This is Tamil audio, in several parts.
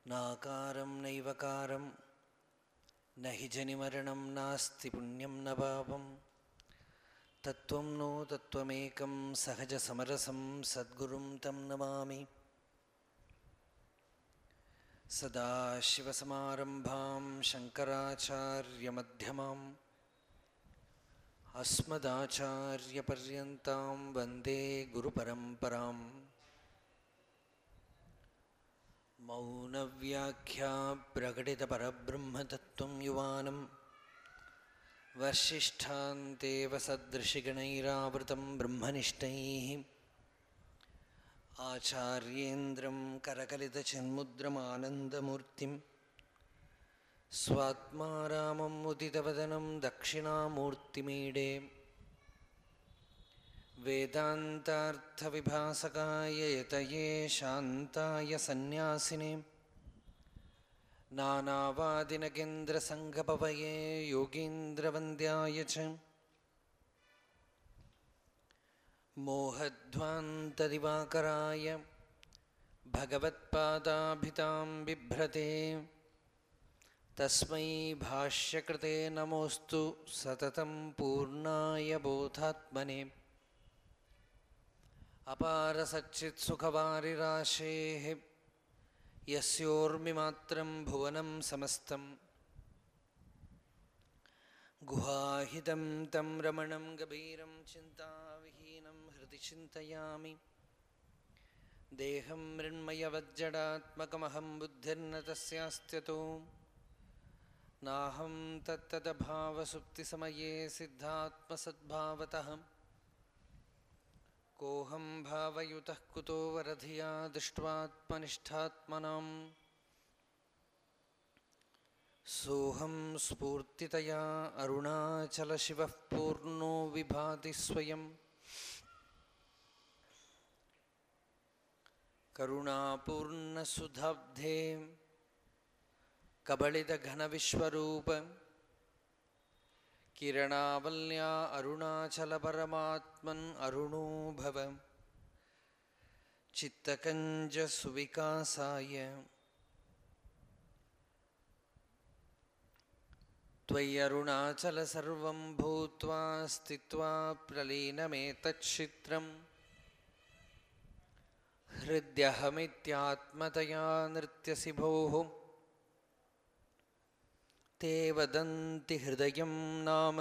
नाकारं नैवकारं न हि जनिमरणं नास्ति पुण्यं न पापं तत्त्वं नो तत्त्वमेकं सहजसमरसं सद्गुरुं तं नमामि सदाशिवसमारम्भां शङ्कराचार्यमध्यमाम् अस्मदाचार्यपर्यन्तां वन्दे गुरुपरम्पराम् मौनव्याख्या प्रकटितपरब्रह्मतत्त्वं युवानं वसिष्ठान्तेव सदृशिगणैरावृतं ब्रह्मनिष्ठैः आचार्येन्द्रं करकलितचिन्मुद्रमानन्दमूर्तिं स्वात्मा रामं मुदितवदनं दक्षिणामूर्तिमीडे वेदान्तार्थविभासकाय यतये शान्ताय सन्न्यासिने नानावादिनकेन्द्रसङ्गपवये योगीन्द्रवन्द्याय च मोहध्वान्तदिवाकराय भगवत्पादाभितां बिभ्रते तस्मै भाष्यकृते नमोऽस्तु सततं पूर्णाय बोधात्मने अपारसच्चित्सुखवारिराशेः यस्योर्मिमात्रं भुवनं समस्तम् गुहाहितं तं रमणं गभीरं चिन्ताविहीनं हृदि चिन्तयामि देहं मृण्मयवज्जडात्मकमहं बुद्धिर्न तस्यास्त्यतो नाहं तत्तदभावसुप्तिसमये सिद्धात्मसद्भावतः कोऽहं भावयुतः कुतो वरधिया दृष्ट्वात्मनिष्ठात्मनाम् सोऽहं स्फूर्तितया अरुणाचलशिवः पूर्णो विभाति स्वयम् करुणापूर्णसुधाब्धे कबलितघनविश्वरूप किरणावल्या अरुणाचलपरमात्मन् अरुणो भव चित्तकञ्जसुविकासाय त्वय्यरुणाचल सर्वं भूत्वा स्थित्वा प्रलीनमेतच्छित्रम् हृद्यहमित्यात्मतया नृत्यसि भोः ते वदन्ति हृदयं नाम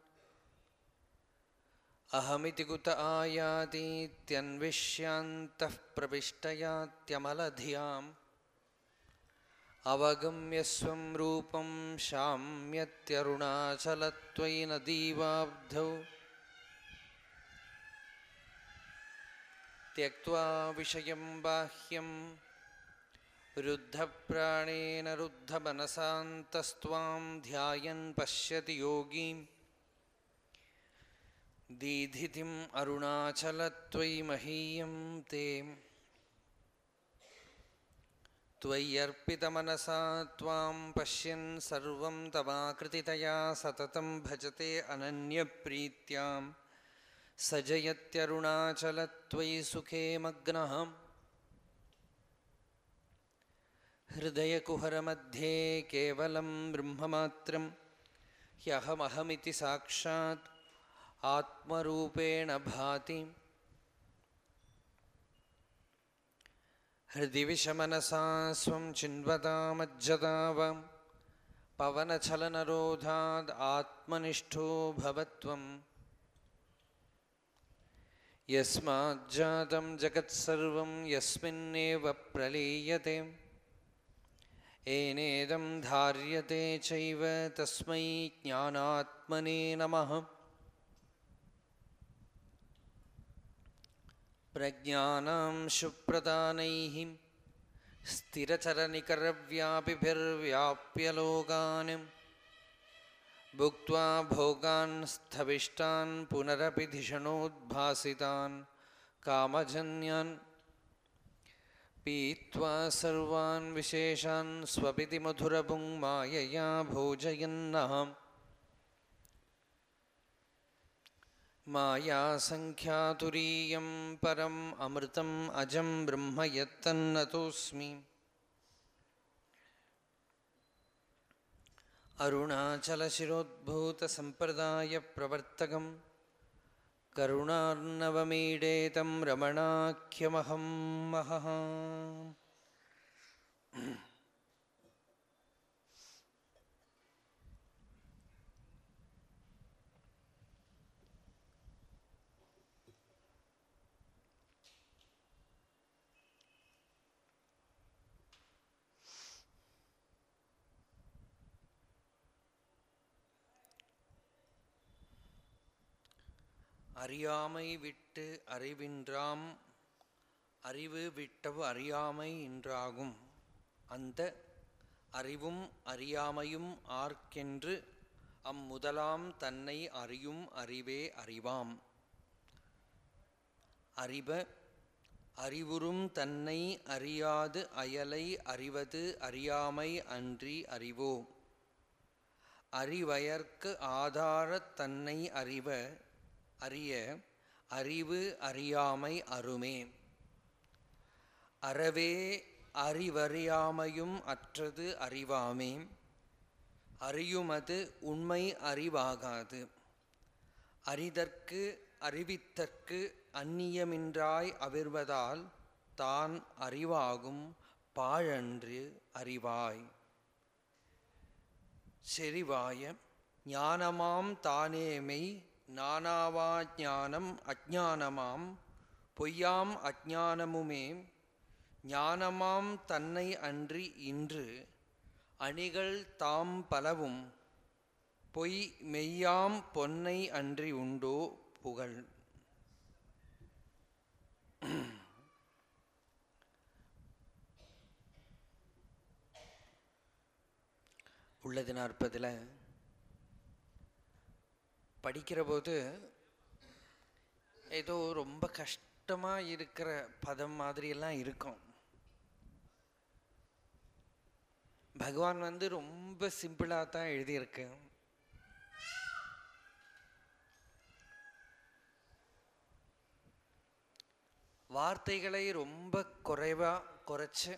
अहमिति कुत आयातीत्यन्विष्यान्तः प्रविष्टयात्यमलधियाम् अवगम्य स्वं रूपं शाम्यत्यरुणाचलत्वयि नदीवाब्धौ त्यक्त्वा विषयं बाह्यं रुद्धप्राणेन रुद्धमनसान्तस्त्वां ध्यायन् पश्यति योगीं दीधितिम् अरुणाचलत्वयि महीयं ते त्वय्यर्पितमनसा त्वां पश्यन् सर्वं तवाकृतितया सततं भजते अनन्यप्रीत्यां स जयत्यरुणाचलत्वयि सुखे मग्नः हृदयकुहरमध्ये केवलं ब्रह्ममात्रं ह्यहमहमिति साक्षात् आत्मरूपेण भाति हृदि विषमनसा स्वं चिन्वतामज्जताव पवनचलनरोधाद् आत्मनिष्ठो भवत्वम् यस्माज्जातं जगत्सर्वं यस्मिन्नेव प्रलीयते एनेदं धार्यते चैव तस्मै ज्ञानात्मने नमः प्रज्ञानां शुप्रदानैः स्थिरचरनिकरव्यापिभिर्व्याप्य लोकान् भुक्त्वा भोगान् स्थविष्टान् पुनरपि धिषणोद्भासितान् कामजन्यान् पीत्वा सर्वान् विशेषान् स्वपिति मधुरपुङ् मायया भोजयन्नः मायासङ्ख्यातुरीयं परम् अमृतम् अजं ब्रह्म यत्तन्नतोऽस्मि अरुणाचलशिरोद्भूतसम्प्रदायप्रवर्तकं करुणार्णवमीडे तं रमणाख्यमहं महः அறியாமை விட்டு அறிவின்றாம் அறிவு விட்டவு அறியாமை என்றாகும் அந்த அறிவும் அறியாமையும் ஆர்க்கென்று அம்முதலாம் தன்னை அறியும் அறிவே அறிவாம் அறிப அறிவுறும் தன்னை அறியாது அயலை அறிவது அறியாமை அன்றி அறிவோ அறிவயர்க்கு ஆதாரத் தன்னை அறிவ அறிய அறிவு அறியாமை அருமே அறவே அறிவறியாமையும் அற்றது அறிவாமே அறியுமது உண்மை அறிவாகாது அறிதற்கு அறிவித்தற்கு அந்நியமின்றாய் அவிர்வதால் தான் அறிவாகும் பாழன்று அறிவாய் செறிவாய ஞானமாம் தானேமை நானாவா ஞானம் அஜானமாம் பொய்யாம் அஜானமுமே ஞானமாம் தன்னை அன்றி இன்று அணிகள் தாம் பலவும் பொய் மெய்யாம் பொன்னை அன்றி உண்டோ புகழ் உள்ளது நாற்பதில் படிக்கிற போது ஏதோ ரொம்ப கஷ்டமாக இருக்கிற பதம் மாதிரியெல்லாம் இருக்கும் பகவான் வந்து ரொம்ப சிம்பிளாக தான் எழுதியிருக்கு வார்த்தைகளை ரொம்ப குறைவா குறைச்சு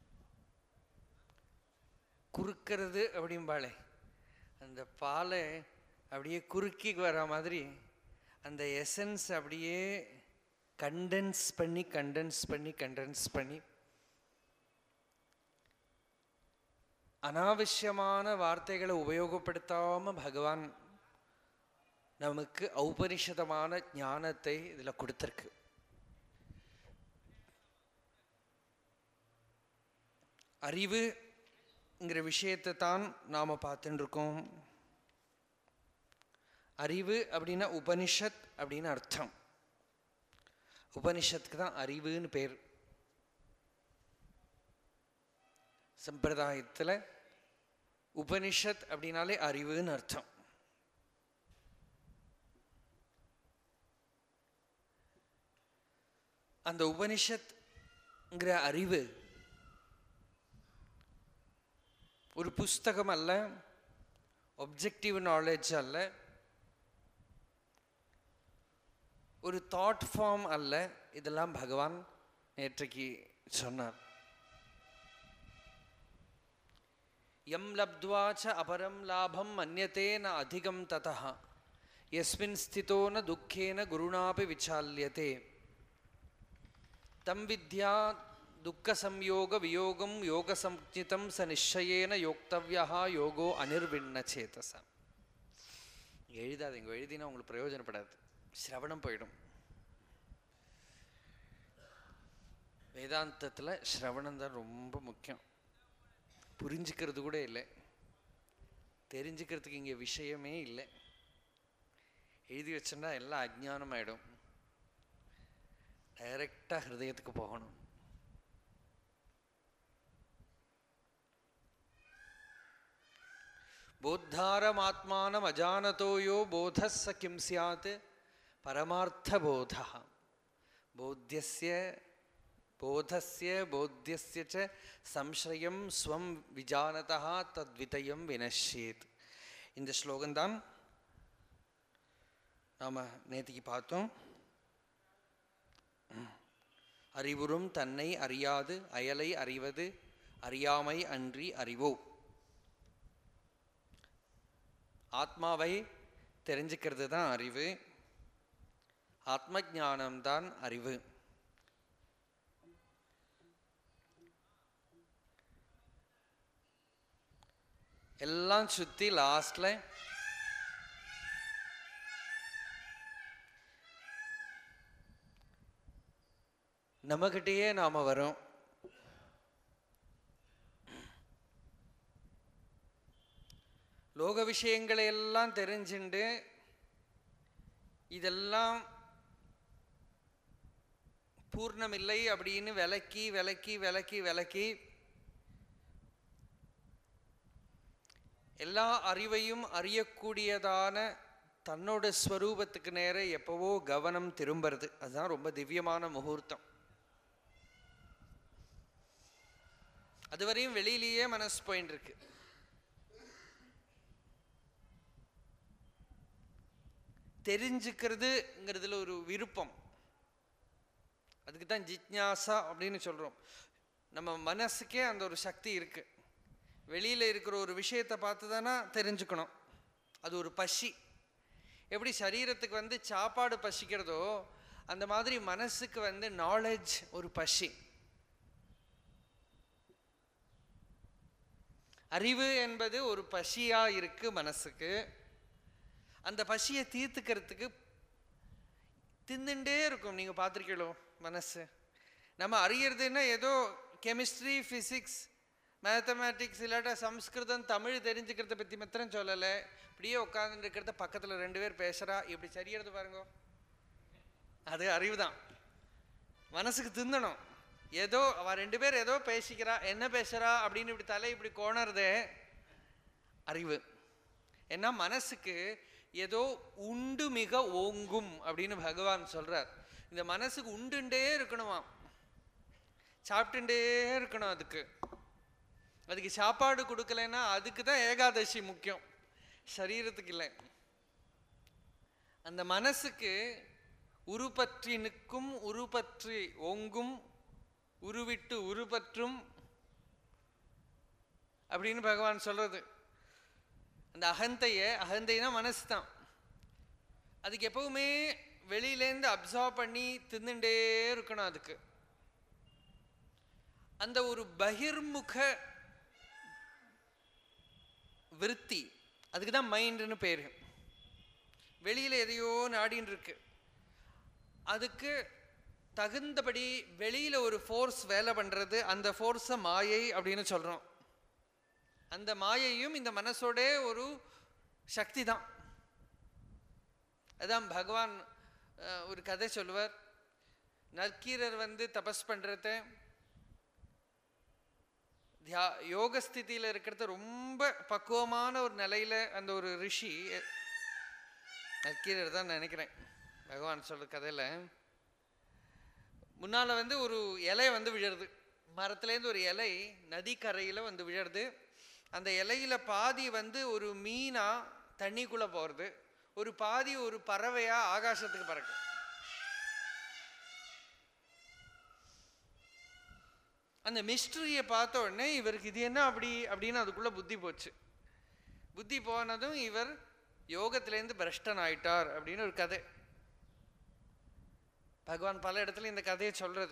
குறுக்கிறது அப்படிம்பாளே அந்த பாலை அப்படியே குறுக்கி வர மாதிரி அந்த எசன்ஸ் அப்படியே கண்டென்ஸ் பண்ணி கண்டென்ஸ் பண்ணி கண்டென்ஸ் பண்ணி அனாவசியமான வார்த்தைகளை உபயோகப்படுத்தாம பகவான் நமக்கு ஔபனிஷதமான ஞானத்தை இதில் கொடுத்துருக்கு அறிவுங்கிற விஷயத்தை தான் நாம் பார்த்துட்டு இருக்கோம் அறிவு அப்படின்னா உபனிஷத் அப்படின்னு அர்த்தம் உபனிஷத்துக்கு தான் அறிவுன்னு பேர் சம்பிரதாயத்தில் உபனிஷத் அப்படின்னாலே அறிவுன்னு அர்த்தம் அந்த உபனிஷத்ங்கிற அறிவு ஒரு புஸ்தகம் அல்ல ஒப்ஜெக்டிவ் நாலேஜ் அல்ல ஒரு தாட் ஃபார்ம் அல்ல இதெல்லாம் பகவான் நேற்றைக்கு சொன்னார் எம் லப்த்வா ச அபரம் லாபம் மன்யத்தே ந அதிகம் ததா எஸ்மின் ஸ்திதோ ந துக்கேன குருணாபி விசால்யதே தம் வித்யா துக்க சம்யோக வியோகம் யோக சம்ஜிதம் ச நிச்சயேன யோக்தவ்யா யோகோ அனிர்விண்ண சேதச எழுதாதீங்க எழுதினா உங்களுக்கு பிரயோஜனப்படாது சிரவணம் போயிடும் வேதாந்தத்தில் சிரவணம் தான் ரொம்ப முக்கியம் புரிஞ்சுக்கிறது கூட இல்லை தெரிஞ்சுக்கிறதுக்கு இங்கே விஷயமே இல்லை எழுதி வச்சோன்னா எல்லாம் அஜ்ஞானம் ஆயிடும் டைரக்டாக ஹிருதயத்துக்கு போகணும் போத்தாரமாத்மானம் அஜானதோ யோ போத ச கிம் சியாத் பரமார்த்தபோத போத்தியஸ்ய போதஸ்ய போத்தியஸ்ய ச சம்சயம் ஸ்வம் விஜானதா தத்விதயம் வினஷ்யேத் இந்த ஸ்லோகம்தான் நாம் நேற்றுக்கு பார்த்தோம் அறிவுறும் தன்னை அறியாது அயலை அறிவது அறியாமை அன்றி அறிவோ ஆத்மாவை தெரிஞ்சுக்கிறது தான் அறிவு ஆத்ம ஞானம்தான் அறிவு எல்லாம் சுத்தி லாஸ்ட்ல நம்மகிட்டயே நாம வரோம் லோக விஷயங்களை எல்லாம் தெரிஞ்சுண்டு இதெல்லாம் பூர்ணமில்லை அப்படின்னு விலக்கி விலக்கி விலக்கி விலக்கி எல்லா அறிவையும் அறியக்கூடியதான தன்னோட ஸ்வரூபத்துக்கு நேர எப்பவோ கவனம் திரும்புறது அதுதான் ரொம்ப திவ்யமான முகூர்த்தம் அதுவரையும் வெளியிலேயே மனசு போயின்னு இருக்கு தெரிஞ்சுக்கிறதுங்கிறதுல ஒரு விருப்பம் அதுக்கு தான் ஜிக்ஞாசா அப்படின்னு சொல்றோம் நம்ம மனசுக்கே அந்த ஒரு சக்தி இருக்கு வெளியில இருக்கிற ஒரு விஷயத்தை பார்த்து தானே தெரிஞ்சுக்கணும் அது ஒரு பசி எப்படி சரீரத்துக்கு வந்து சாப்பாடு பசிக்கிறதோ அந்த மாதிரி மனசுக்கு வந்து நாலேஜ் ஒரு பசி அறிவு என்பது ஒரு பசியா இருக்கு மனசுக்கு அந்த பசியை தீர்த்துக்கிறதுக்கு தின்னுண்டே இருக்கும் நீங்க பார்த்துருக்கீங்களோ மனசு நம்ம அறியறதுன்னா ஏதோ கெமிஸ்ட்ரி ஃபிசிக்ஸ் மேத்தமேட்டிக்ஸ் இல்லாட்டா சம்ஸ்கிருதம் தமிழ் தெரிஞ்சுக்கிறத பற்றி மாத்திரம் சொல்லலை இப்படியே உட்காந்துட்டு இருக்கிறத பக்கத்தில் ரெண்டு பேர் பேசுகிறா இப்படி சரியறது பாருங்க அது அறிவு தான் மனசுக்கு தின்னணும் ஏதோ அவ ரெண்டு பேர் ஏதோ பேசிக்கிறா என்ன பேசுறா அப்படின்னு இப்படி தலை இப்படி கோணறதே அறிவு ஏன்னா மனசுக்கு ஏதோ உண்டு மிக ஓங்கும் அப்படின்னு பகவான் சொல்றார் இந்த மனசுக்கு உண்டுண்டே இருக்கணுமா சாப்பிட்டுட்டே இருக்கணும் அதுக்கு அதுக்கு சாப்பாடு கொடுக்கலைன்னா அதுக்கு தான் ஏகாதசி முக்கியம் சரீரத்துக்கு இல்லை அந்த மனசுக்கு உருப்பற்றி நிற்கும் உருப்பற்றி ஓங்கும் உருவிட்டு உருப்பற்றும் அப்படின்னு பகவான் சொல்றது அந்த அகந்தைய அகந்தைனா மனசு தான் அதுக்கு எப்பவுமே வெளியிலேருந்து அப்சர்வ் பண்ணி தின்னுண்டே இருக்கணும் அதுக்கு அந்த ஒரு பகிர்முக விருத்தி அதுக்கு தான் மைண்டுன்னு பேரு வெளியில எதையோ நாடின்னு இருக்கு அதுக்கு தகுந்தபடி வெளியில ஒரு ஃபோர்ஸ் வேலை பண்றது அந்த ஃபோர்ஸை மாயை அப்படின்னு சொல்றோம் அந்த மாயையும் இந்த மனசோட ஒரு சக்தி தான் அதான் பகவான் அஹ், ஒரு கதை சொல்லுவார் நற்கீரர் வந்து தபஸ் பண்றத தியா யோக ஸ்திதியில இருக்கிறது ரொம்ப பக்குவமான ஒரு நிலையில அந்த ஒரு ரிஷி நற்கீரர் தான் நினைக்கிறேன் பகவான் சொல்ற கதையில முன்னால வந்து ஒரு இலை வந்து விழருது மரத்துலேருந்து ஒரு இலை நதிக்கரையில் வந்து விழருது அந்த இலையில பாதி வந்து ஒரு மீனா தண்ணிக்குள்ள போகிறது ஒரு பாதி ஒரு பறவையா ஆகாசத்துக்கு பறக்கும் அந்த மிஸ்ட்ரியை பார்த்த உடனே இவருக்கு இது என்ன அப்படி அப்படின்னு அதுக்குள்ள புத்தி போச்சு புத்தி போனதும் இவர் யோகத்திலேருந்து பிரஷ்டன் ஆயிட்டார் அப்படின்னு ஒரு கதை பகவான் பல இடத்துல இந்த கதையை சொல்றது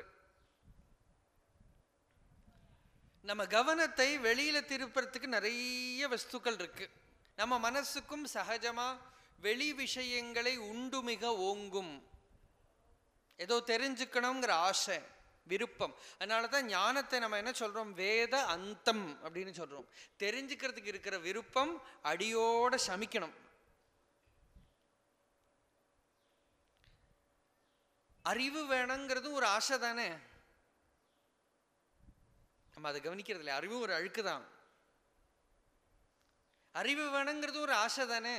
நம்ம கவனத்தை வெளியில திருப்புறதுக்கு நிறைய வஸ்துக்கள் இருக்கு நம்ம மனசுக்கும் சகஜமா வெளி விஷயங்களை உண்டு மிக ஓங்கும் ஏதோ தெரிஞ்சுக்கணுங்கிற ஆசை விருப்பம் அதனால தான் ஞானத்தை நம்ம என்ன சொல்றோம் வேத அந்தம் அப்படின்னு சொல்றோம் தெரிஞ்சுக்கிறதுக்கு இருக்கிற விருப்பம் அடியோட சமிக்கணும் அறிவு வேணுங்கிறதும் ஒரு ஆசை தானே நம்ம அதை கவனிக்கிறது இல்லை அறிவு ஒரு அழுக்கு தான் அறிவு வேணுங்கிறது ஒரு ஆசை தானே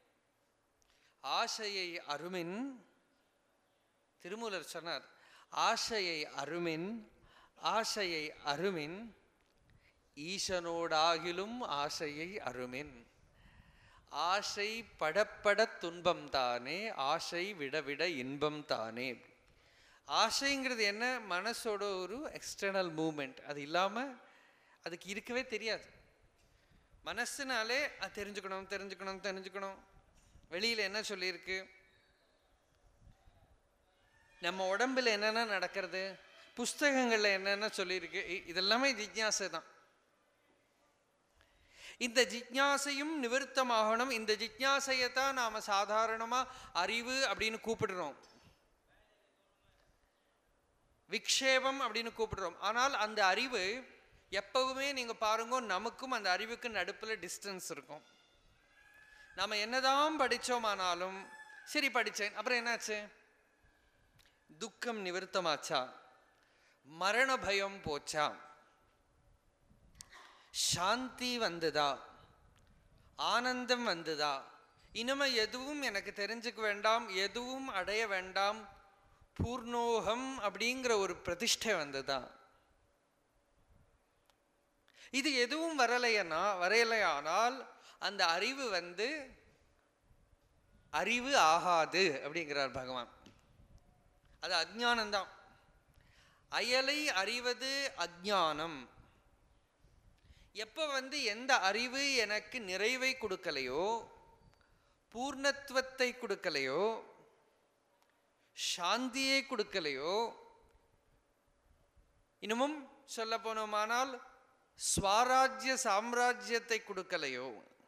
ஆசையை அருமின் திருமூலர் சொன்னார் ஆசையை அருமின் ஆசையை அருமின் ஈசனோடாகிலும் ஆசையை அருமின் ஆசை படப்பட துன்பம் தானே ஆசை விட விட இன்பம் தானே ஆசைங்கிறது என்ன மனசோட ஒரு எக்ஸ்டர்னல் மூமெண்ட் அது இல்லாமல் அதுக்கு இருக்கவே தெரியாது மனசுனாலே அது தெரிஞ்சுக்கணும் தெரிஞ்சுக்கணும் தெரிஞ்சுக்கணும் வெளியில என்ன சொல்லியிருக்கு நம்ம உடம்புல என்னென்ன நடக்கிறது புஸ்தகங்கள்ல என்னென்ன சொல்லியிருக்கு இ- இதெல்லாமே ஜிக்ஞாசை தான் இந்த ஜிக்ஞாசையும் நிவர்த்தமாகணும் இந்த ஜிக்ஞாசையை தான் நாம சாதாரணமா அறிவு அப்படின்னு கூப்பிடுறோம் விக்ஷேபம் அப்படின்னு கூப்பிடுறோம் ஆனால் அந்த அறிவு எப்பவுமே நீங்க பாருங்க நமக்கும் அந்த அறிவுக்கு நடுப்புல டிஸ்டன்ஸ் இருக்கும் நாம என்னதான் படிச்சோமானாலும் சரி படிச்சேன் அப்புறம் என்னாச்சு துக்கம் நிவர்த்தமாச்சா மரண பயம் போச்சா சாந்தி வந்ததா ஆனந்தம் வந்ததா இனிமே எதுவும் எனக்கு தெரிஞ்சுக்க வேண்டாம் எதுவும் அடைய வேண்டாம் பூர்ணோகம் அப்படிங்கிற ஒரு பிரதிஷ்டை வந்ததா இது எதுவும் வரலையனா வரையலையானால் அந்த அறிவு வந்து அறிவு ஆகாது அப்படிங்கிறார் பகவான் அது அஜ்ஞானம்தான் அயலை அறிவது அஜ்ஞானம் எப்ப வந்து எந்த அறிவு எனக்கு நிறைவை கொடுக்கலையோ பூர்ணத்துவத்தை கொடுக்கலையோ சாந்தியை கொடுக்கலையோ இன்னமும் சொல்ல போனோமானால் ஸ்வராஜ்ய சாம்ராஜ்யத்தை கொடுக்கலையோ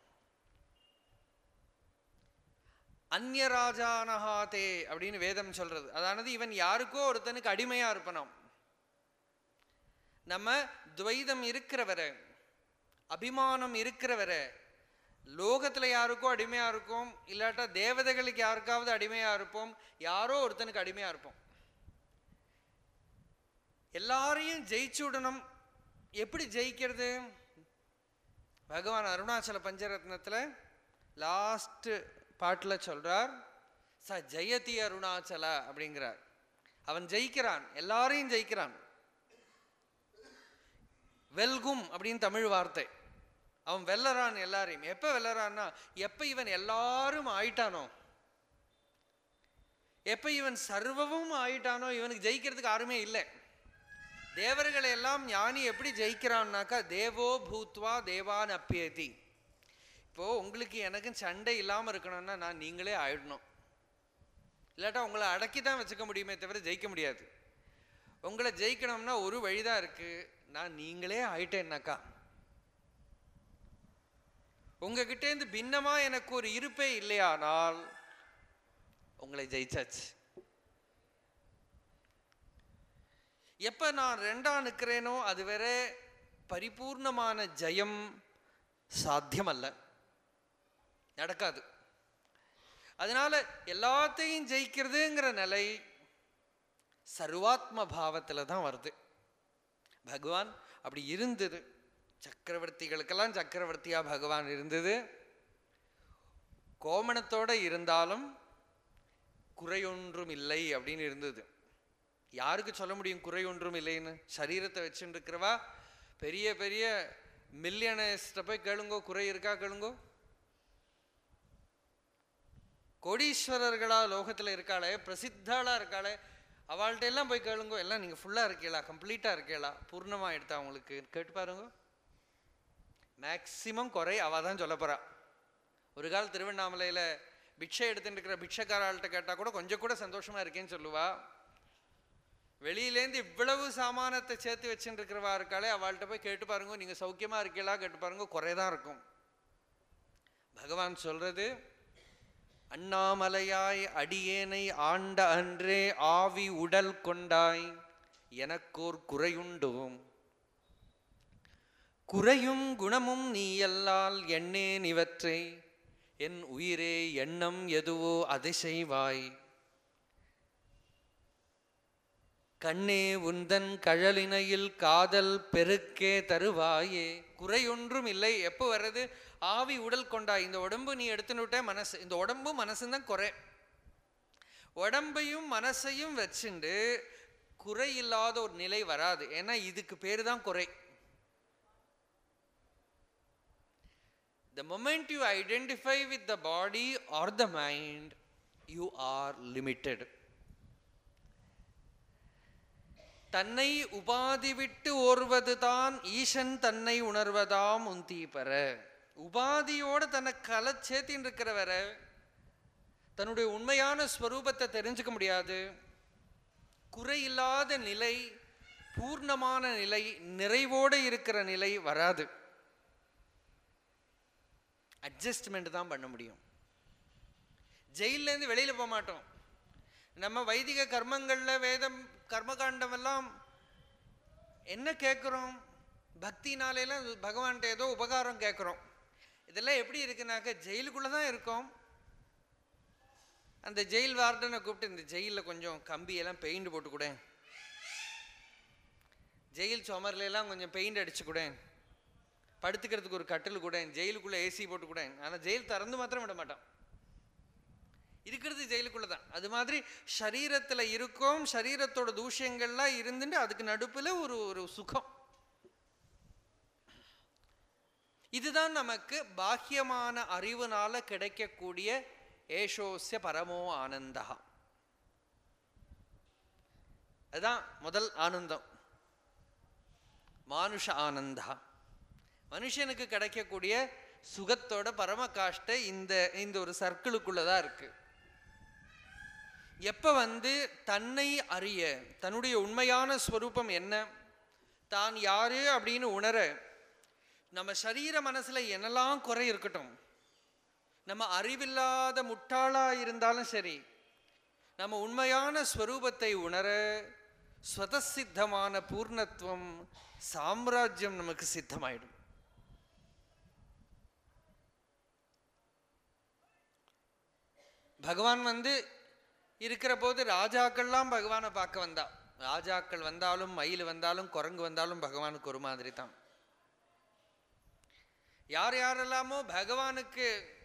அந்நியராஜானஹாதே அப்படின்னு வேதம் சொல்றது அதானது இவன் யாருக்கோ ஒருத்தனுக்கு அடிமையா இருப்பனாம் நம்ம துவைதம் இருக்கிறவரை அபிமானம் இருக்கிறவரை லோகத்துல யாருக்கோ அடிமையா இருக்கும் இல்லாட்டா தேவதைகளுக்கு யாருக்காவது அடிமையா இருப்போம் யாரோ ஒருத்தனுக்கு அடிமையா இருப்போம் எல்லாரையும் ஜெயிச்சு விடணும் எப்படி ஜெயிக்கிறது பகவான் அருணாச்சல பஞ்சரத்னத்துல லாஸ்ட் பாட்டுல சொல்றார் ச ஜெயதி அருணாச்சல அப்படிங்கிறார் அவன் ஜெயிக்கிறான் எல்லாரையும் ஜெயிக்கிறான் வெல்கும் அப்படின்னு தமிழ் வார்த்தை அவன் வெல்லறான் எல்லாரையும் எப்ப வெல்லறான்னா எப்ப இவன் எல்லாரும் ஆயிட்டானோ எப்ப இவன் சர்வமும் ஆயிட்டானோ இவனுக்கு ஜெயிக்கிறதுக்கு யாருமே இல்லை தேவர்களை எல்லாம் ஞானி எப்படி ஜெயிக்கிறான்னாக்கா தேவோ பூத்வா தேவான் அப்பியதி இப்போ உங்களுக்கு எனக்கு சண்டை இல்லாம இருக்கணும்னா நான் நீங்களே ஆயிடணும் இல்லாட்டா உங்களை அடக்கி தான் வச்சுக்க முடியுமே தவிர ஜெயிக்க முடியாது உங்களை ஜெயிக்கணும்னா ஒரு வழிதான் இருக்கு நான் நீங்களே ஆயிட்டேன்னாக்கா உங்ககிட்டேருந்து பின்னமா எனக்கு ஒரு இருப்பே இல்லையானால் உங்களை ஜெயிச்சாச்சு எப்ப நான் ரெண்டா நிற்கிறேனோ அது வேற பரிபூர்ணமான ஜெயம் சாத்தியமல்ல நடக்காது அதனால எல்லாத்தையும் ஜெயிக்கிறதுங்கிற நிலை சர்வாத்ம பாவத்துல தான் வருது பகவான் அப்படி இருந்தது சக்கரவர்த்திகளுக்கெல்லாம் சக்கரவர்த்தியா பகவான் இருந்தது கோமணத்தோட இருந்தாலும் குறையொன்றும் இல்லை அப்படின்னு இருந்தது யாருக்கு சொல்ல முடியும் குறை ஒன்றும் இல்லைன்னு சரீரத்தை வச்சுட்டு இருக்கிறவா பெரிய பெரிய மில்லியனர்ஸ்ட போய் கேளுங்கோ குறை இருக்கா கேளுங்கோ கோடீஸ்வரர்களா லோகத்துல இருக்காளே பிரசித்தாளா இருக்காளே அவள்கிட்ட எல்லாம் போய் கேளுங்கோ எல்லாம் நீங்க ஃபுல்லா இருக்கீங்களா கம்ப்ளீட்டா இருக்கீங்களா பூர்ணமா எடுத்தா உங்களுக்கு கேட்டு பாருங்க மேக்சிமம் குறை அவ தான் சொல்ல போறா ஒரு கால் திருவண்ணாமலையில பிக்ஷை எடுத்துட்டு இருக்கிற பிக்ஷக்காராள்கிட்ட கேட்டா கூட கொஞ்சம் கூட சந்தோஷமா இருக்கேன்னு சொல்லுவா வெளியிலேருந்து இவ்வளவு சாமானத்தை சேர்த்து வச்சுட்டு இருக்கிறவா இருக்காளே அவள்கிட்ட போய் கேட்டு பாருங்க நீங்க சௌக்கியமா இருக்கீங்களா கேட்டு பாருங்க குறைதான் இருக்கும் பகவான் சொல்றது அண்ணாமலையாய் அடியேனை ஆண்ட அன்றே ஆவி உடல் கொண்டாய் எனக்கோர் குறையுண்டோம் குறையும் குணமும் நீயல்லால் எண்ணேன் இவற்றை என் உயிரே எண்ணம் எதுவோ அதை செய்வாய் கண்ணே உந்தன் கழலினையில் காதல் பெருக்கே தருவாயே குறையொன்றும் இல்லை எப்போ வர்றது ஆவி உடல் கொண்டா இந்த உடம்பு நீ எடுத்துன்னு விட்ட மனசு இந்த உடம்பும் மனசும் தான் குறை உடம்பையும் மனசையும் வச்சுண்டு குறை இல்லாத ஒரு நிலை வராது ஏன்னா இதுக்கு பேரு தான் குறை The moment you identify with the body or the mind, you are limited. தன்னை உபாதி விட்டு ஓர்வதுதான் ஈசன் தன்னை உணர்வதாம் உந்தீபர உபாதியோட தன்னை கலை சேர்த்தின்னு இருக்கிறவரை தன்னுடைய உண்மையான ஸ்வரூபத்தை தெரிஞ்சுக்க முடியாது குறையில்லாத நிலை பூர்ணமான நிலை நிறைவோடு இருக்கிற நிலை வராது அட்ஜஸ்ட்மெண்ட் தான் பண்ண முடியும் ஜெயிலேருந்து வெளியில் போக மாட்டோம் நம்ம வைதிக கர்மங்களில் வேதம் கர்மகாண்டம் எல்லாம் என்ன கேட்குறோம் பக்தினாலேலாம் பகவான்கிட்ட ஏதோ உபகாரம் கேட்குறோம் இதெல்லாம் எப்படி இருக்குனாக்க ஜெயிலுக்குள்ளே தான் இருக்கோம் அந்த ஜெயில் வார்டனை கூப்பிட்டு இந்த ஜெயிலில் கொஞ்சம் கம்பியெல்லாம் பெயிண்ட் போட்டு கூட ஜெயில் சுமர்ல எல்லாம் கொஞ்சம் பெயிண்ட் அடிச்சு கூட படுத்துக்கிறதுக்கு ஒரு கட்டில் கூட ஜெயிலுக்குள்ளே ஏசி போட்டு கூட ஆனால் ஜெயில் திறந்து மாத்திரம் விட மாட்டான் இருக்கிறது ஜெயிலுக்குள்ள தான் அது மாதிரி சரீரத்தில் இருக்கும் சரீரத்தோட தூஷங்கள்லாம் இருந்துட்டு அதுக்கு நடுப்புல ஒரு ஒரு சுகம் இதுதான் நமக்கு பாக்கியமான அறிவுனால கிடைக்கக்கூடிய ஏஷோஸ்ய பரமோ ஆனந்தா அதுதான் முதல் ஆனந்தம் மானுஷ ஆனந்தா மனுஷனுக்கு கிடைக்கக்கூடிய சுகத்தோட பரம காஷ்ட இந்த இந்த ஒரு சர்க்கிளுக்குள்ள தான் இருக்கு எப்ப வந்து தன்னை அறிய தன்னுடைய உண்மையான ஸ்வரூபம் என்ன தான் யாரு அப்படின்னு உணர நம்ம சரீர மனசுல என்னெல்லாம் குறை இருக்கட்டும் நம்ம அறிவில்லாத முட்டாளா இருந்தாலும் சரி நம்ம உண்மையான ஸ்வரூபத்தை உணர ஸ்வதசித்தமான பூர்ணத்துவம் சாம்ராஜ்யம் நமக்கு சித்தமாயிடும் பகவான் வந்து இருக்கிற போது ராஜாக்கள்லாம் பகவானை பார்க்க வந்தா ராஜாக்கள் வந்தாலும் மயில் வந்தாலும் குரங்கு வந்தாலும் பகவானுக்கு ஒரு மாதிரி தான் யார் யாரெல்லாமோ பகவானுக்கு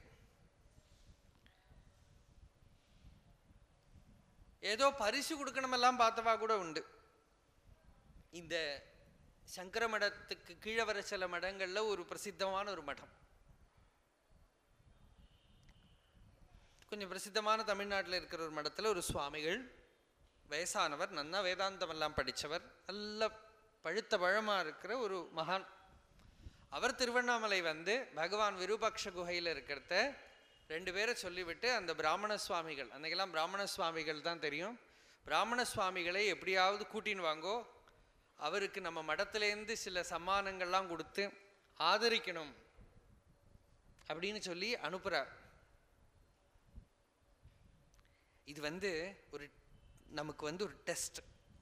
ஏதோ பரிசு கொடுக்கணுமெல்லாம் பார்த்தவா கூட உண்டு இந்த சங்கர மடத்துக்கு கீழே வர சில மடங்கள்ல ஒரு பிரசித்தமான ஒரு மடம் கொஞ்சம் பிரசித்தமான தமிழ்நாட்டில் இருக்கிற ஒரு மடத்தில் ஒரு சுவாமிகள் வயசானவர் நன்னா வேதாந்தம் எல்லாம் படித்தவர் நல்ல பழுத்த பழமாக இருக்கிற ஒரு மகான் அவர் திருவண்ணாமலை வந்து பகவான் விருபக்ஷ குகையில் இருக்கிறத ரெண்டு பேரை சொல்லிவிட்டு அந்த பிராமண சுவாமிகள் அன்றைக்கெல்லாம் பிராமண சுவாமிகள் தான் தெரியும் பிராமண சுவாமிகளை எப்படியாவது கூட்டின்னு வாங்கோ அவருக்கு நம்ம மடத்துலேருந்து சில சம்மானங்கள்லாம் கொடுத்து ஆதரிக்கணும் அப்படின்னு சொல்லி அனுப்புகிறார் இது வந்து ஒரு நமக்கு வந்து ஒரு டெஸ்ட்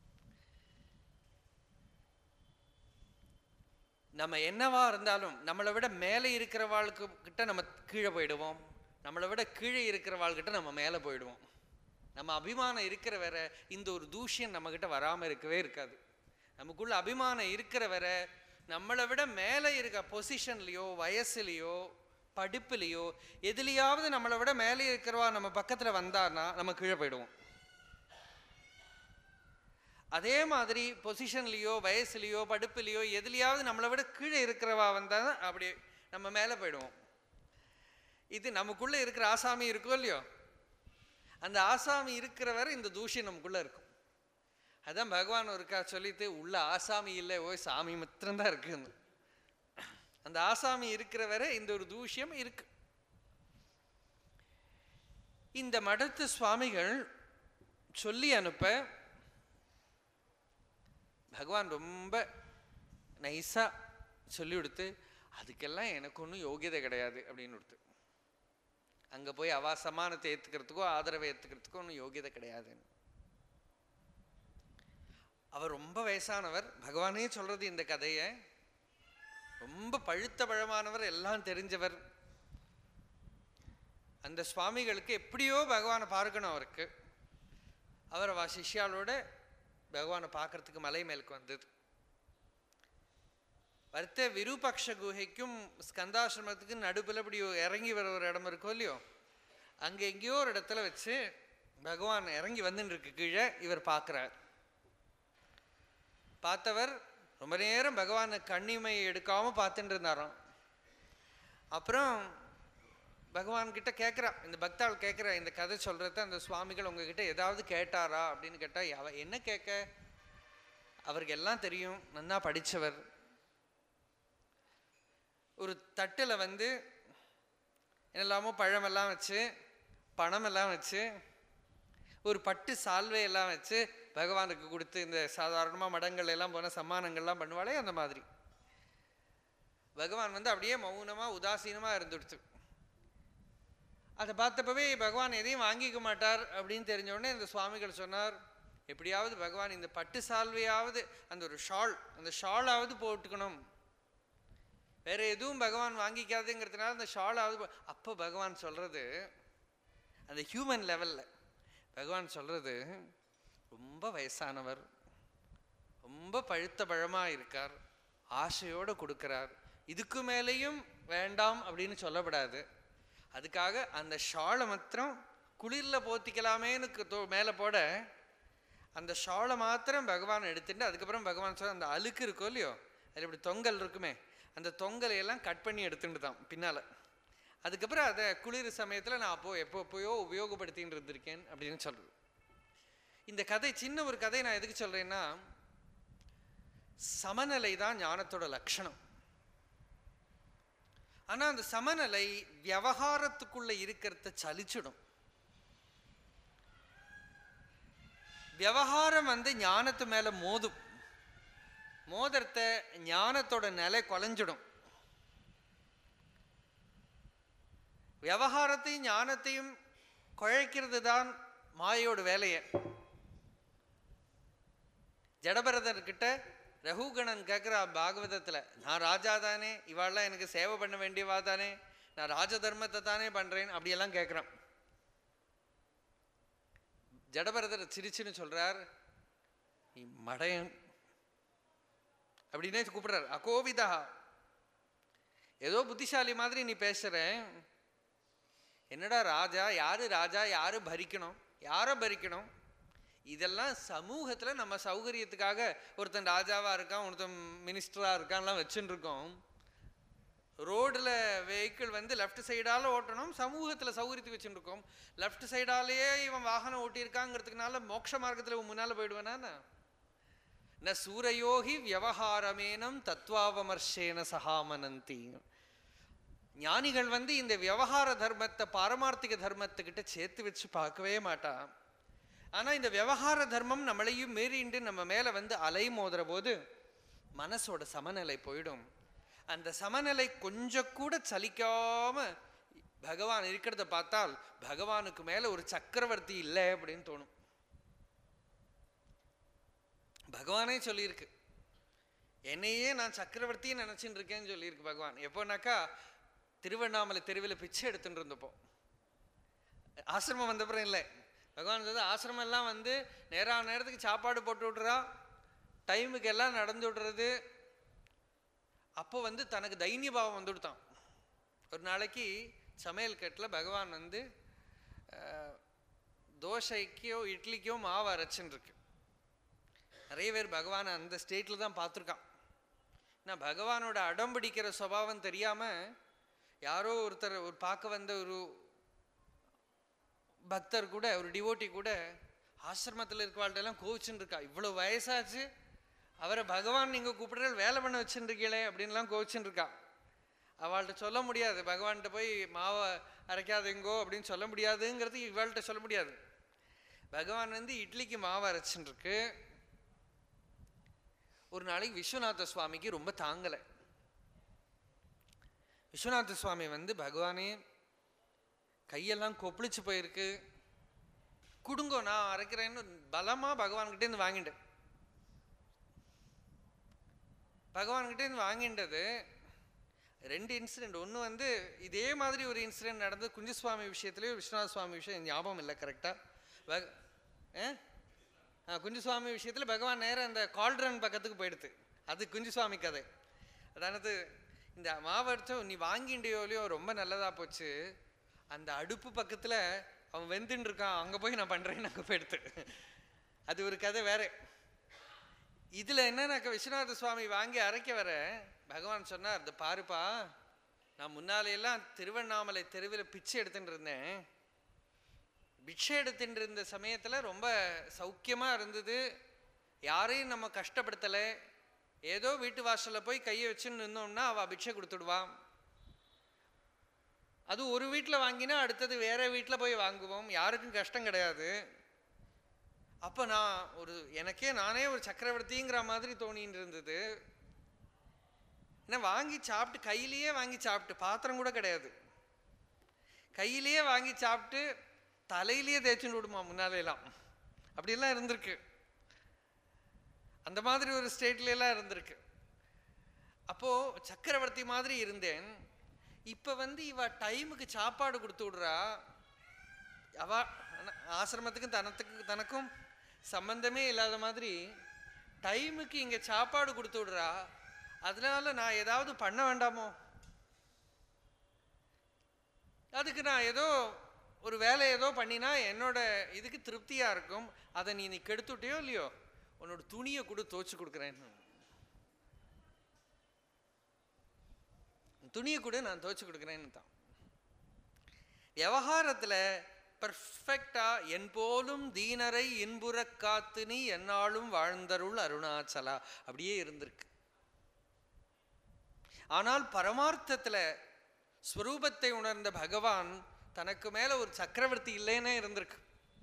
நம்ம என்னவா இருந்தாலும் நம்மளை விட மேலே இருக்கிறவாளுக்கு கிட்ட நம்ம கீழே போயிடுவோம் நம்மளை விட கீழே இருக்கிறவாள்கிட்ட நம்ம மேலே போயிடுவோம் நம்ம அபிமானம் இருக்கிற வர இந்த ஒரு தூஷ்யம் நம்மக்கிட்ட வராமல் இருக்கவே இருக்காது நமக்குள்ள அபிமானம் இருக்கிற வர நம்மளை விட மேலே இருக்க பொசிஷன்லேயோ வயசுலேயோ படிப்புலேயோ எதுலேயாவது நம்மளை விட மேலே இருக்கிறவா நம்ம பக்கத்தில் வந்தான்னா நம்ம கீழே போயிடுவோம் அதே மாதிரி பொசிஷன்லேயோ வயசுலேயோ படிப்புலேயோ எதுலேயாவது நம்மளை விட கீழே இருக்கிறவா வந்தால் அப்படி நம்ம மேலே போயிடுவோம் இது நமக்குள்ளே இருக்கிற ஆசாமி இருக்கோ இல்லையோ அந்த ஆசாமி இருக்கிற வரை இந்த தூஷி நமக்குள்ளே இருக்கும் அதான் பகவான் ஒருக்கா சொல்லிட்டு உள்ள ஆசாமி இல்லை ஓய் சாமி மாத்திரம்தான் இருக்குன்னு அந்த ஆசாமி இருக்கிற வரை இந்த ஒரு தூஷ்யம் இருக்கு இந்த மடத்து சுவாமிகள் சொல்லி அனுப்ப பகவான் ரொம்ப நைஸாக சொல்லி கொடுத்து அதுக்கெல்லாம் எனக்கு ஒன்றும் யோகியதை கிடையாது அப்படின்னு கொடுத்து அங்கே போய் அவா சமானத்தை ஏற்றுக்கிறதுக்கோ ஆதரவை ஏற்றுக்கிறதுக்கோ ஒன்றும் யோகியதை கிடையாதுன்னு அவர் ரொம்ப வயசானவர் பகவானே சொல்றது இந்த கதையை ரொம்ப பழுத்த பழமானவர் எல்லாம் தெரிஞ்சவர் அந்த சுவாமிகளுக்கு எப்படியோ பகவானை பார்க்கணும் அவருக்கு அவர் அவ சிஷ்யாலோட பகவானை பார்க்கறதுக்கு மலை மேலுக்கு வந்தது வருத்த விருபக்ஷ குகைக்கும் ஸ்கந்தாசிரமத்துக்கு நடுப்புல இப்படி இறங்கி வர ஒரு இடம் இருக்கோ இல்லையோ அங்கே எங்கேயோ ஒரு இடத்துல வச்சு பகவான் இறங்கி வந்துன்னு இருக்கு கீழே இவர் பார்க்குறார் பார்த்தவர் ரொம்ப நேரம் பகவானை கண்ணிமை எடுக்காம பார்த்துட்டு இருந்தாராம் அப்புறம் பகவான் கிட்ட கேட்குறா இந்த பக்தாள் கேட்குறா இந்த கதை சொல்றத அந்த சுவாமிகள் உங்ககிட்ட ஏதாவது கேட்டாரா அப்படின்னு கேட்டா அவ என்ன கேட்க அவருக்கு எல்லாம் தெரியும் நன்னா படிச்சவர் ஒரு தட்டில் வந்து என்னெல்லாமோ பழமெல்லாம் வச்சு பணமெல்லாம் வச்சு ஒரு பட்டு சால்வையெல்லாம் வச்சு பகவானுக்கு கொடுத்து இந்த சாதாரணமாக மடங்கள் எல்லாம் போன சம்மானங்கள்லாம் பண்ணுவாளே அந்த மாதிரி பகவான் வந்து அப்படியே மௌனமாக உதாசீனமாக இருந்துடுத்து அதை பார்த்தப்பவே பகவான் எதையும் வாங்கிக்க மாட்டார் அப்படின்னு தெரிஞ்ச உடனே இந்த சுவாமிகள் சொன்னார் எப்படியாவது பகவான் இந்த பட்டு சால்வையாவது அந்த ஒரு ஷால் அந்த ஷாலாவது போட்டுக்கணும் வேற எதுவும் பகவான் வாங்கிக்காதுங்கிறதுனால அந்த ஷாலாவது போ- அப்போ பகவான் சொல்றது அந்த ஹியூமன் லெவல்ல பகவான் சொல்றது ரொம்ப வயசானவர் ரொம்ப பழுத்த பழமா இருக்கார் ஆசையோட கொடுக்கிறார் இதுக்கு மேலேயும் வேண்டாம் அப்படின்னு சொல்லப்படாது அதுக்காக அந்த ஷாலை மாத்திரம் குளிர்ல போத்திக்கலாமேன்னு கு- தோ- மேலே போட அந்த ஷாலை மாத்திரம் பகவான் எடுத்துட்டு அதுக்கப்புறம் பகவான் சொல்ல அந்த அழுக்கு இருக்கோ இல்லையோ அதில் இப்படி தொங்கல் இருக்குமே அந்த தொங்கலை எல்லாம் கட் பண்ணி எடுத்துட்டு தான் பின்னால அதுக்கப்புறம் அதை குளிர் சமயத்துல நான் அப்போ எப்போ எப்போயோ உபயோகப்படுத்தின்னு இருந்திருக்கேன் அப்படின்னு சொல்றது இந்த கதை சின்ன ஒரு கதை நான் எதுக்கு சொல்றேன்னா சமநிலை தான் ஞானத்தோட லட்சணம் ஆனா அந்த சமநிலை விவகாரத்துக்குள்ள இருக்கிறத சலிச்சிடும் விவகாரம் வந்து ஞானத்து மேல மோதும் மோதிரத்த ஞானத்தோட நிலை குலைஞ்சிடும் விவகாரத்தையும் ஞானத்தையும் குழைக்கிறது தான் மாயோட வேலையை ஜடபரதர்கிட்ட ரகுகணன் கேட்குறா பாகவதத்துல நான் ராஜா தானே இவாள்லாம் எனக்கு சேவை பண்ண வேண்டியவா தானே நான் ராஜ தர்மத்தை தானே பண்றேன் அப்படியெல்லாம் கேட்குறான் ஜடபரதர் சிரிச்சுன்னு சொல்றார் நீ மடையன் அப்படின்னே கூப்பிடுறார் அகோவிதா ஏதோ புத்திசாலி மாதிரி நீ பேசுற என்னடா ராஜா யாரு ராஜா யாரு பரிக்கணும் யாரை பரிக்கணும் இதெல்லாம் சமூகத்துல நம்ம சௌகரியத்துக்காக ஒருத்தன் ராஜாவா இருக்கான் ஒருத்தன் மினிஸ்டரா இருக்கான்லாம் வச்சுட்டு இருக்கோம் ரோடுல வெஹிக்கிள் வந்து லெஃப்ட் சைடால ஓட்டணும் சமூகத்துல சௌகரியத்துக்கு வச்சுட்டு இருக்கோம் லெஃப்ட் சைடாலேயே இவன் வாகனம் ஓட்டியிருக்காங்கிறதுக்குனால மோட்ச மார்க்கத்துல இவன் முன்னால போயிடுவேனா ந சூரயோகி வியவஹாரமேனம் தத்வாவமர்ஷேன சகாமனந்தி ஞானிகள் வந்து இந்த விவகார தர்மத்தை பாரமார்த்திக தர்மத்துக்கிட்ட சேர்த்து வச்சு பார்க்கவே மாட்டான் ஆனா இந்த விவகார தர்மம் நம்மளையும் மீறிண்டு நம்ம மேல வந்து அலை மோதுற போது மனசோட சமநிலை போயிடும் அந்த சமநிலை கொஞ்சம் கூட சலிக்காம பகவான் இருக்கிறத பார்த்தால் பகவானுக்கு மேல ஒரு சக்கரவர்த்தி இல்லை அப்படின்னு தோணும் பகவானே சொல்லியிருக்கு என்னையே நான் சக்கரவர்த்தியை நினைச்சுட்டு இருக்கேன்னு சொல்லியிருக்கு பகவான் எப்போனாக்கா திருவண்ணாமலை தெருவில் பிச்சை எடுத்துட்டு இருந்தப்போ ஆசிரமம் வந்தப்புறம் இல்லை பகவான் சொல்றது ஆசிரமம் எல்லாம் வந்து நேரா நேரத்துக்கு சாப்பாடு போட்டு விட்றா டைமுக்கு எல்லாம் நடந்து விடுறது அப்போ வந்து தனக்கு தைரிய பாவம் வந்து விடுத்தான் ஒரு நாளைக்கு சமையல் கட்டில் பகவான் வந்து அஹ், தோசைக்கோ இட்லிக்கோ மாவு அரைச்சுன்னு இருக்கு நிறைய பேர் பகவானை அந்த ஸ்டேட்டில் தான் பார்த்துருக்கான் நான் பகவானோட அடம்பிடிக்கிற சுபாவம் தெரியாம யாரோ ஒருத்தர் ஒரு பார்க்க வந்த ஒரு பக்தர் கூட ஒரு டிவோட்டி கூட ஆசிரமத்தில் இருக்கவாள்கிட்ட எல்லாம் கோவிச்சுன்னு இருக்கா இவ்வளோ வயசாச்சு அவரை பகவான் நீங்க கூப்பிடுற வேலை பண்ண வச்சுருக்கீங்களே அப்படின்லாம் கோவிச்சுன்னு இருக்கா அவள்கிட்ட சொல்ல முடியாது பகவான்கிட்ட போய் மாவை அரைக்காதீங்கோ அப்படின்னு சொல்ல முடியாதுங்கிறது இவள்கிட்ட சொல்ல முடியாது பகவான் வந்து இட்லிக்கு மாவு அரைச்சுன்னு இருக்கு ஒரு நாளைக்கு விஸ்வநாத சுவாமிக்கு ரொம்ப தாங்கலை விஸ்வநாத சுவாமி வந்து பகவானே கையெல்லாம் கொப்பளிச்சு போயிருக்கு குடுங்கோ நான் அரைக்கிறேன்னு பலமா பகவான்கிட்ட இருந்து வாங்கிட்டேன் பகவான்கிட்ட இருந்து வாங்கிண்டது ரெண்டு இன்சிடென்ட் ஒன்று வந்து இதே மாதிரி ஒரு இன்சிடென்ட் நடந்தது குஞ்சுசுவாமி விஷயத்துலேயும் விஸ்வநாத சுவாமி விஷயம் எனக்கு ஞாபகம் இல்லை கரெக்டாக பக ஆ ஆ, குஞ்சுசுவாமி விஷயத்தில் பகவான் நேரம் அந்த கால்ட்ரன் பக்கத்துக்கு போயிடுது அது குஞ்சுசுவாமி கதை அதானது இந்த மாவட்டம் நீ வாங்கிண்டியோ இல்லையோ ரொம்ப நல்லதா போச்சு அந்த அடுப்பு பக்கத்தில் அவன் வெந்துன்னு இருக்கான் அங்கே போய் நான் பண்ணுறேன்னு அங்கே போயிடுது அது ஒரு கதை வேற இதில் என்னன்னாக்க விஸ்வநாத சுவாமி வாங்கி அரைக்க வர பகவான் சொன்னார் இந்த பாருப்பா நான் முன்னாலையெல்லாம் திருவண்ணாமலை தெருவில் பிச்சை எடுத்துட்டு இருந்தேன் பிக்ஷை எடுத்துட்டு இருந்த சமயத்துல ரொம்ப சௌக்கியமா இருந்தது யாரையும் நம்ம கஷ்டப்படுத்தலை ஏதோ வீட்டு வாசல்ல போய் கையை வச்சுன்னு நின்னோம்னா அவ பிக்ஷை கொடுத்துடுவா அது ஒரு வீட்டில் வாங்கினா அடுத்தது வேற வீட்டில் போய் வாங்குவோம் யாருக்கும் கஷ்டம் கிடையாது அப்போ நான் ஒரு எனக்கே நானே ஒரு சக்கரவர்த்திங்கிற மாதிரி தோணின்னு இருந்தது ஏன்னா வாங்கி சாப்பிட்டு கையிலேயே வாங்கி சாப்பிட்டு பாத்திரம் கூட கிடையாது கையிலேயே வாங்கி சாப்பிட்டு தலையிலேயே தேய்ச்சுன்னு விடுமா முன்னாலேலாம் அப்படியெல்லாம் இருந்திருக்கு அந்த மாதிரி ஒரு ஸ்டேட்ல எல்லாம் இருந்திருக்கு அப்போ சக்கரவர்த்தி மாதிரி இருந்தேன் இப்ப வந்து இவ டைமுக்கு சாப்பாடு கொடுத்து விடுறா அவ ஆனா, ஆசிரமத்துக்கும் தனத்துக்கு தனக்கும் சம்பந்தமே இல்லாத மாதிரி டைமுக்கு இங்க சாப்பாடு கொடுத்து விடுறா அதனால நான் ஏதாவது பண்ண வேண்டாமோ அதுக்கு நான் ஏதோ ஒரு வேலை ஏதோ பண்ணினா என்னோட இதுக்கு திருப்தியா இருக்கும் அதை நீ நீ கெடுத்துட்டியோ இல்லையோ உன்னோட துணியை கூட துவைச்சு கொடுக்குறேன் துணியை கூட நான் துவைச்சு கொடுக்குறேன்னு தான் விவகாரத்துல பர்ஃபெக்டா என் போலும் தீனரை இன்புறக் காத்து நீ எந்நாளும் வாழ்ந்தருள் அருணாச்சலா அப்படியே இருந்திருக்கு ஆனால் பரமார்த்தத்துல ஸ்வரூபத்தை உணர்ந்த பகவான் தனக்கு மேல ஒரு சக்கரவர்த்தி இல்லைன்னே இருந்திருக்கு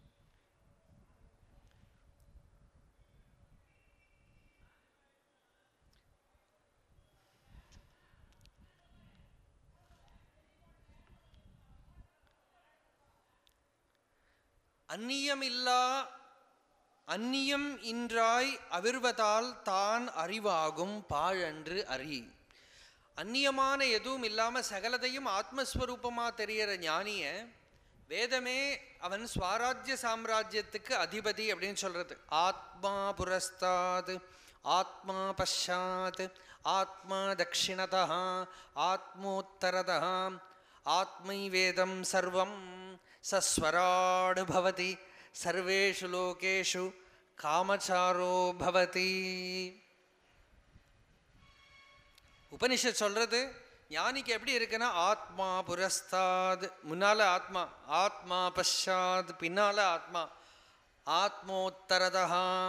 அந்நியமில்லா அந்நியம் இன்றாய் அவிர்வதால் தான் அறிவாகும் பாழன்று அறி அந்நியமான எதுவும் இல்லாம சகலதையும் ஆத்மஸ்வரூபமா தெரியற ஞானிய வேதமே அவன் ஸ்வராஜ்ய சாம்ராஜ்யத்துக்கு அதிபதி அப்படின்னு சொல்றது ஆத்மா புரஸ்தாத் ஆத்மா பஷாத் ஆத்மா தட்சிணதா ஆத்மோத்தரதா ஆத்மை வேதம் சர்வம் சஸ்வராடு பவதி சர்வேஷு லோகேஷு காமச்சாரோ பவதி உபனிஷத் சொல்றது ஞானிக்கு எப்படி இருக்குன்னா ஆத்மா புரஸ்தாத் முன்னால ஆத்மா ஆத்மா பஷாத் பின்னால ஆத்மா ஆத்மோத்தரதா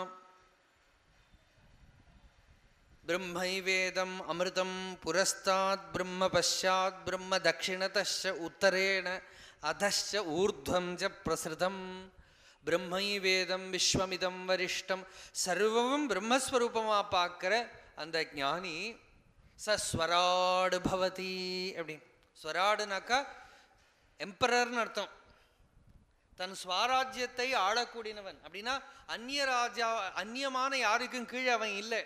பிரம்மைவேதம் அமிர்தம் புரஸ்தாத் பிரம்ம பஷாத் பிரம்ம தட்சிணதश्च உத்தரேண அதश्च ஊர்ಧ್வம் ச பிரசிருதம் பிரம்மைவேதம் விஸ்வமிதம் வரிஷ்டம் சர்வமும் பிரம்மஸ்வரூபமா பார்க்கிற அந்த ஞானி ச ஸ்வராடு பவதி அப்படின்னு ஸ்வராடுனாக்கா எம்பரர்னு அர்த்தம் தன் ஸ்வராஜ்யத்தை ஆளக்கூடியவன் அப்படின்னா அந்நிய ராஜா அந்நியமான யாருக்கும் கீழே அவன் இல்லை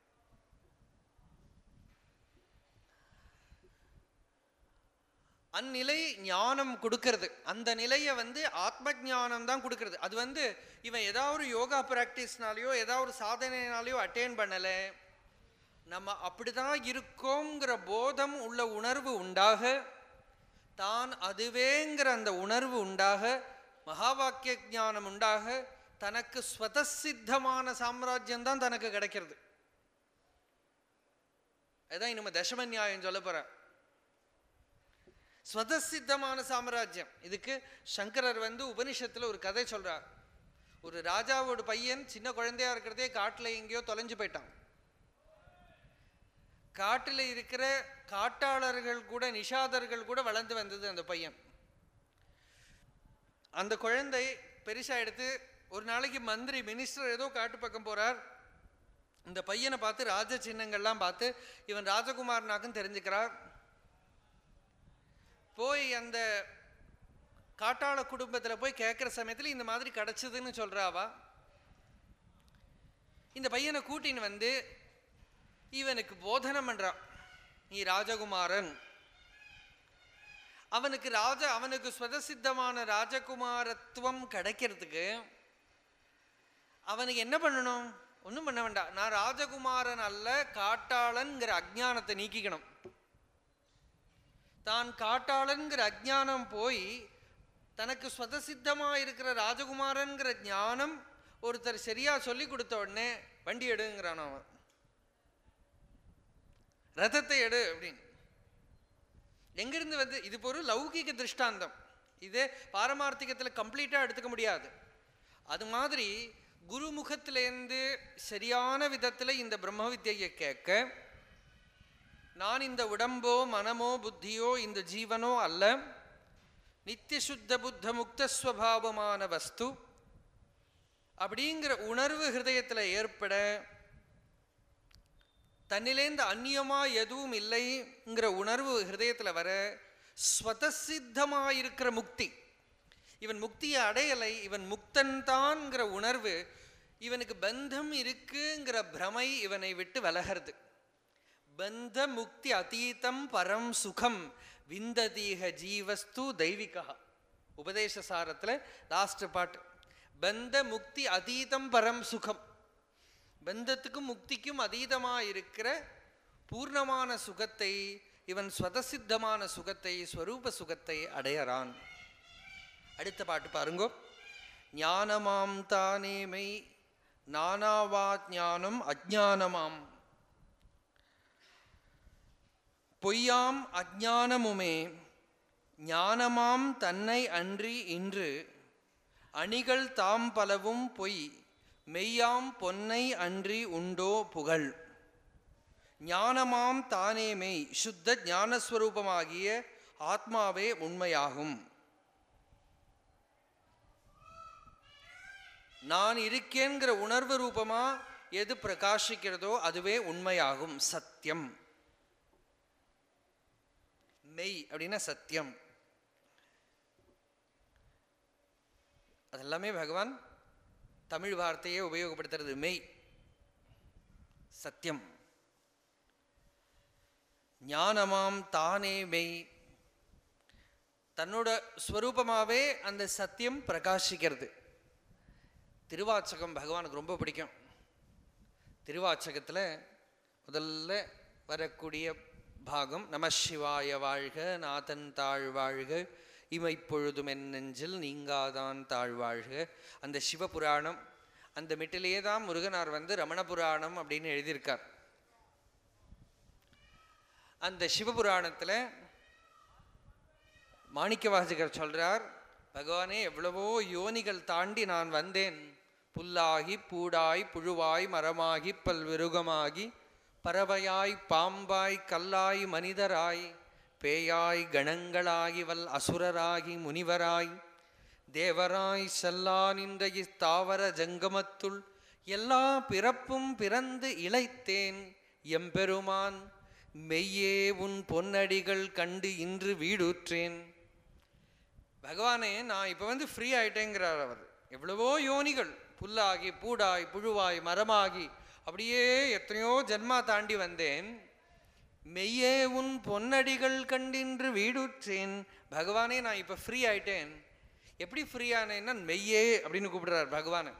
அந்நிலை ஞானம் கொடுக்கறது அந்த நிலையை வந்து ஆத்ம ஞானம் தான் கொடுக்கறது அது வந்து இவன் ஏதாவது ஒரு யோகா ப்ராக்டிஸ்னாலேயோ ஏதாவது ஒரு சாதனைனாலேயோ அட்டைன் பண்ணலை நம்ம அப்படிதான் இருக்கோங்கிற போதம் உள்ள உணர்வு உண்டாக தான் அதுவேங்கிற அந்த உணர்வு உண்டாக மகா வாக்கிய ஞானம் உண்டாக தனக்கு ஸ்வதசித்தமான சாம்ராஜ்யம் தான் தனக்கு கிடைக்கிறது அதான் இனிமே தசம நியாயம் சொல்ல போறேன் ஸ்வதசித்தமான சாம்ராஜ்யம் இதுக்கு சங்கரர் வந்து உபனிஷத்துல ஒரு கதை சொல்றார் ஒரு ராஜாவோட பையன் சின்ன குழந்தையா இருக்கிறதே காட்டுல எங்கேயோ தொலைஞ்சு போயிட்டான் காட்டுல இருக்கிற காட்டாளர்கள் கூட நிஷாதர்கள் கூட வளர்ந்து வந்தது அந்த பையன் அந்த குழந்தை பெருசா எடுத்து ஒரு நாளைக்கு மந்திரி மினிஸ்டர் ஏதோ காட்டு பக்கம் போறார் இந்த பையனை பார்த்து ராஜ சின்னங்கள்லாம் பார்த்து இவன் ராஜகுமாரனாக்கும் தெரிஞ்சுக்கிறார் போய் அந்த காட்டாள குடும்பத்துல போய் கேட்குற சமயத்துல இந்த மாதிரி கிடைச்சதுன்னு சொல்றாவா இந்த பையனை கூட்டின்னு வந்து இவனுக்கு போதனம் பண்றான் நீ ராஜகுமாரன் அவனுக்கு ராஜ அவனுக்கு ஸ்வதசித்தமான ராஜகுமாரத்துவம் கிடைக்கிறதுக்கு அவனுக்கு என்ன பண்ணணும் ஒன்றும் பண்ண வேண்டாம் நான் ராஜகுமாரன் அல்ல காட்டாளன்கிற அஜ்ஞானத்தை நீக்கிக்கணும் தான் காட்டாளன்கிற அஜ்ஞானம் போய் தனக்கு ஸ்வதசித்தமா இருக்கிற ராஜகுமாரன்கிற ஞானம் ஒருத்தர் சரியா சொல்லி கொடுத்த உடனே வண்டி எடுங்கிறான் அவன் ரதத்தை எடு அப்படின்னு எங்கிருந்து வந்து இது ஒரு லௌகிக திருஷ்டாந்தம் இது பாரமார்த்திகத்துல கம்ப்ளீட்டா எடுத்துக்க முடியாது அது மாதிரி குருமுகத்திலேருந்து சரியான விதத்துல இந்த பிரம்ம வித்யை கேட்க நான் இந்த உடம்போ மனமோ புத்தியோ இந்த ஜீவனோ அல்ல நித்திய சுத்த புத்த முக்த ஸ்வபாவமான வஸ்து அப்படிங்கிற உணர்வு ஹிருதயத்தில் ஏற்பட தன்னிலேந்து அந்நியமா எதுவும் இல்லைங்கிற உணர்வு ஹிருதயத்தில் வர ஸ்வதசித்தமாயிருக்கிற முக்தி இவன் முக்தியை அடையலை இவன் முக்தன்தான்ங்கிற உணர்வு இவனுக்கு பந்தம் இருக்குங்கிற பிரமை இவனை விட்டு விலகிறது பந்த முக்தி அதீதம் பரம் சுகம் விந்ததீக ஜீவஸ்து தெய்வீகா உபதேச சாரத்தில் லாஸ்ட் பாட்டு பந்த முக்தி அதீதம் பரம் சுகம் பந்தத்துக்கும் முக்திக்கும் அதீதமாக இருக்கிற பூர்ணமான சுகத்தை இவன் ஸ்வதசித்தமான சுகத்தை ஸ்வரூப சுகத்தை அடையறான் அடுத்த பாட்டு பாருங்கோ ஞானமாம் தானேமை நானாவா ஞானம் அஜானமாம் பொய்யாம் அஜானமுமே ஞானமாம் தன்னை அன்றி இன்று அணிகள் தாம் பலவும் பொய் மெய்யாம் பொன்னை அன்றி உண்டோ புகழ் ஞானமாம் தானே மெய் சுத்த ஞானஸ்வரூபமாகிய ஆத்மாவே உண்மையாகும் நான் இருக்கேங்கிற உணர்வு ரூபமா எது பிரகாசிக்கிறதோ அதுவே உண்மையாகும் சத்தியம் மெய் அப்படின்னா சத்தியம் அதெல்லாமே பகவான் தமிழ் வார்த்தையே உபயோகப்படுத்துறது மெய் சத்தியம் ஞானமாம் தானே மெய் தன்னோட ஸ்வரூபமாவே அந்த சத்தியம் பிரகாசிக்கிறது திருவாச்சகம் பகவானுக்கு ரொம்ப பிடிக்கும் திருவாச்சகத்தில் முதல்ல வரக்கூடிய பாகம் நம சிவாய வாழ்க நாதன் தாழ் வாழ்க இமைப்பொழுதும் என் நெஞ்சில் நீங்காதான் தாழ்வாழ்க அந்த சிவபுராணம் அந்த மிட்டிலேயே தான் முருகனார் வந்து ரமண புராணம் அப்படின்னு எழுதியிருக்கார் அந்த சிவபுராணத்தில் மாணிக்கவாசகர் சொல்றார் பகவானே எவ்வளவோ யோனிகள் தாண்டி நான் வந்தேன் புல்லாகி பூடாய் புழுவாய் மரமாகி பல்விருகமாகி பறவையாய் பாம்பாய் கல்லாய் மனிதராய் பேயாய் கணங்களாகி வல் அசுரராகி முனிவராய் தேவராய் செல்லா நின்ற இஸ்தாவர ஜங்கமத்துள் எல்லா பிறப்பும் பிறந்து இளைத்தேன் எம்பெருமான் மெய்யே உன் பொன்னடிகள் கண்டு இன்று வீடுற்றேன் பகவானே நான் இப்போ வந்து ஃப்ரீ ஆயிட்டேங்கிறார் அவர் எவ்வளவோ யோனிகள் புல்லாகி பூடாய் புழுவாய் மரமாகி அப்படியே எத்தனையோ ஜென்மா தாண்டி வந்தேன் மெய்யே உன் பொன்னடிகள் கண்டின்று வீடுற்றேன் பகவானே நான் இப்போ ஃப்ரீ ஆயிட்டேன் எப்படி ஃப்ரீ ஆனேன்னா மெய்யே அப்படின்னு கூப்பிடுறார் பகவானை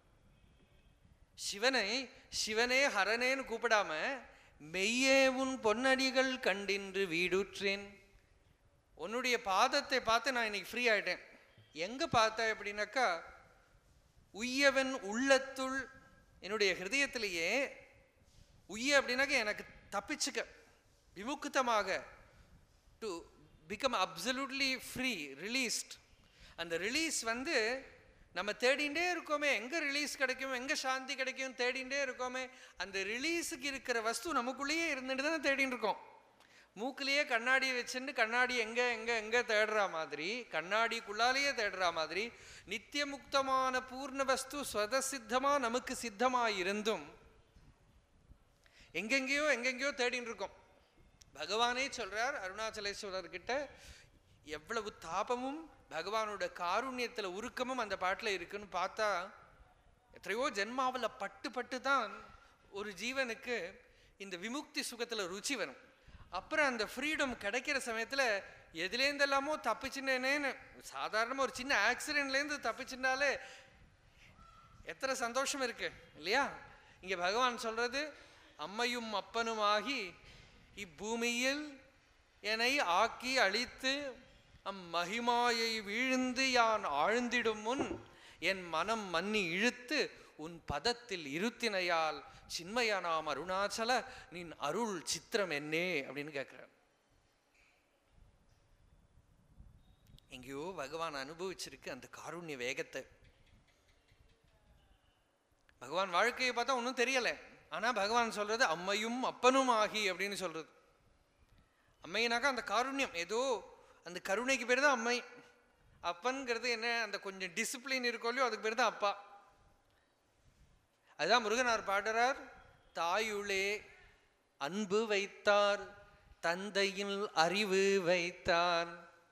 சிவனை சிவனே ஹரனேன்னு கூப்பிடாம மெய்யே உன் பொன்னடிகள் கண்டின்று வீடுற்றேன் உன்னுடைய பாதத்தை பார்த்து நான் இன்னைக்கு ஃப்ரீ ஆயிட்டேன் எங்க பார்த்தேன் அப்படின்னாக்கா உய்யவன் உள்ளத்துள் என்னுடைய ஹிருதயத்திலேயே உய்ய அப்படின்னாக்க எனக்கு தப்பிச்சுக்க விமுக்தமாக to become absolutely free released அந்த ரிலீஸ் வந்து நம்ம தேடிண்டே இருக்கோமே எங்கே ரிலீஸ் கிடைக்கும் எங்கே சாந்தி கிடைக்கும் தேடிண்டே இருக்கோமே அந்த ரிலீஸுக்கு இருக்கிற வஸ்து நமக்குள்ளேயே இருந்துட்டு தானே தேடின்னு இருக்கோம் மூக்குலேயே கண்ணாடியை வச்சுட்டு கண்ணாடி எங்கே எங்கே எங்கே தேடுற மாதிரி கண்ணாடிக்குள்ளாலேயே தேடுற மாதிரி நித்திய முக்தமான பூர்ண வஸ்து ஸ்வதசித்தமாக நமக்கு சித்தமாக இருந்தும் எங்கெங்கேயோ எங்கெங்கேயோ தேடின்னு இருக்கோம் பகவானே சொல்றார் அருணாச்சலேஸ்வரர் கிட்ட எவ்வளவு தாபமும் பகவானோட காருண்யத்துல உருக்கமும் அந்த பாட்டுல இருக்குன்னு பார்த்தா எத்தனையோ ஜென்மாவில் பட்டு பட்டு தான் ஒரு ஜீவனுக்கு இந்த விமுக்தி சுகத்துல ருச்சி வரும் அப்புறம் அந்த ஃப்ரீடம் கிடைக்கிற சமயத்துல எதுலேருந்தெல்லாமோ தப்பிச்சுனேனேன்னு சாதாரணமாக ஒரு சின்ன ஆக்சிடென்ட்லேருந்து தப்பிச்சுட்டாலே எத்தனை சந்தோஷம் இருக்கு இல்லையா இங்க பகவான் சொல்றது அம்மையும் அப்பனுமாகி இப்பூமியில் என்னை ஆக்கி அழித்து அம்மகிமாயை வீழ்ந்து யான் ஆழ்ந்திடும் முன் என் மனம் மன்னி இழுத்து உன் பதத்தில் இருத்தினையால் சின்மயனாம் அருணாச்சல நின் அருள் சித்திரம் என்னே அப்படின்னு கேட்கிறார் எங்கேயோ பகவான் அனுபவிச்சிருக்கு அந்த காருண்ய வேகத்தை பகவான் வாழ்க்கையை பார்த்தா ஒன்றும் தெரியல ஆனா பகவான் சொல்றது அம்மையும் அப்பனும் ஆகி அப்படின்னு சொல்றது அம்மைனாக்கா அந்த காருண்யம் ஏதோ அந்த கருணைக்கு பேர் தான் அம்மை அப்பன்கிறது என்ன அந்த கொஞ்சம் டிசிப்ளின் இருக்கோ இல்லையோ அதுக்கு பேர் தான் அப்பா அதுதான் முருகனார் பாடுறார் தாயுளே அன்பு வைத்தார் தந்தையில் அறிவு வைத்தார்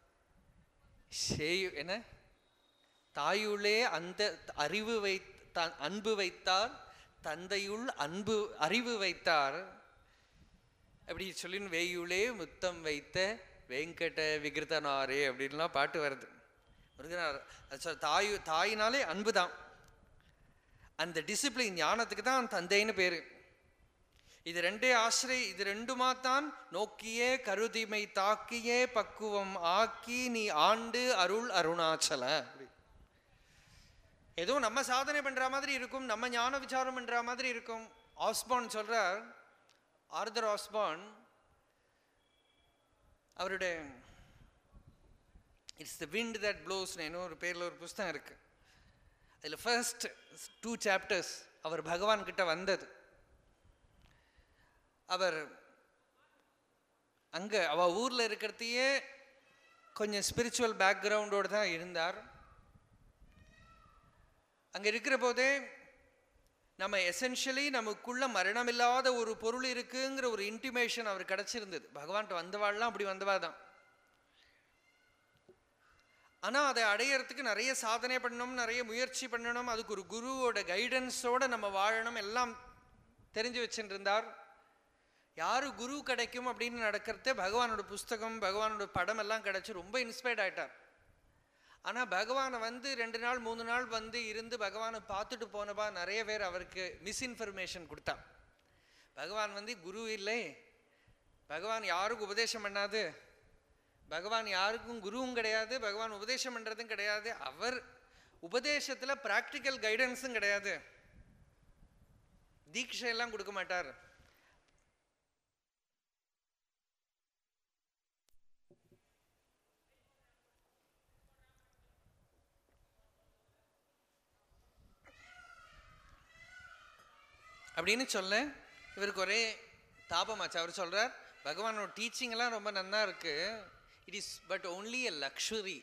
செய் என்ன தாயுளே அந்த அறிவு வை த- அன்பு வைத்தார் தந்தையுள் அன்பு அறிவு வைத்தார் அப்படி சொல்லின்னு வேயுளே முத்தம் வைத்த வெங்கட விகிருதனாரே அப்படின்லாம் பாட்டு வருது முருகனார் அது சொல் தாயு தாயினாலே அன்பு தான் அந்த டிசிப்ளின் ஞானத்துக்கு தான் தந்தைன்னு பேரு இது ரெண்டே ஆசிரியை இது ரெண்டுமா தான் நோக்கியே கருதிமை தாக்கியே பக்குவம் ஆக்கி நீ ஆண்டு அருள் அருணாச்சல அப்படி. ஏதோ நம்ம சாதனை பண்ற மாதிரி இருக்கும் நம்ம ஞான விசாரம் பண்ற மாதிரி இருக்கும் ஆஸ்பான் சொல்றார் ஆர்தர் ஆஸ்பான் அவருடைய இட்ஸ் த விண்ட் தட் ப்ளோஸ்னு இன்னொரு பேரில் ஒரு புஸ்தகம் இருக்கு அதில் ஃபர்ஸ்ட் டூ சாப்டர்ஸ் அவர் பகவான் கிட்ட வந்தது அவர் அங்கே அவ ஊரில் இருக்கிறதையே கொஞ்சம் ஸ்பிரிச்சுவல் பேக்ரவுண்டோடு தான் இருந்தார் அங்கே இருக்கிற போதே நம்ம எசென்ஷியலி நமக்குள்ள மரணமில்லாத ஒரு பொருள் இருக்குங்கிற ஒரு இன்டிமேஷன் அவர் கிடைச்சிருந்தது பகவான்கிட்ட வந்தவாள்லாம் அப்படி வந்தவா தான் ஆனால் அதை அடையறதுக்கு நிறைய சாதனை பண்ணணும் நிறைய முயற்சி பண்ணணும் அதுக்கு ஒரு குருவோட கைடன்ஸோட நம்ம வாழணும் எல்லாம் தெரிஞ்சு வச்சுட்டு இருந்தார் யாரு குரு கிடைக்கும் அப்படின்னு நடக்கிறதே பகவானோட புஸ்தகம் பகவானோட படம் எல்லாம் கிடைச்சு ரொம்ப இன்ஸ்பயர்ட் ஆயிட்டார் ஆனால் பகவானை வந்து ரெண்டு நாள் மூணு நாள் வந்து இருந்து பகவானை பார்த்துட்டு போனப்பா நிறைய பேர் அவருக்கு மிஸ்இன்ஃபர்மேஷன் கொடுத்தா பகவான் வந்து குரு இல்லை பகவான் யாருக்கும் உபதேசம் பண்ணாது பகவான் யாருக்கும் குருவும் கிடையாது பகவான் உபதேசம் பண்ணுறதும் கிடையாது அவர் உபதேசத்தில் ப்ராக்டிக்கல் கைடன்ஸும் கிடையாது தீட்சை எல்லாம் கொடுக்க மாட்டார் அப்படின்னு சொல்ல இவருக்கு ஒரே தாபமாச்சு அவர் சொல்றார் பகவானோட டீச்சிங் எல்லாம் ரொம்ப நன்னா இருக்கு it is but only a luxury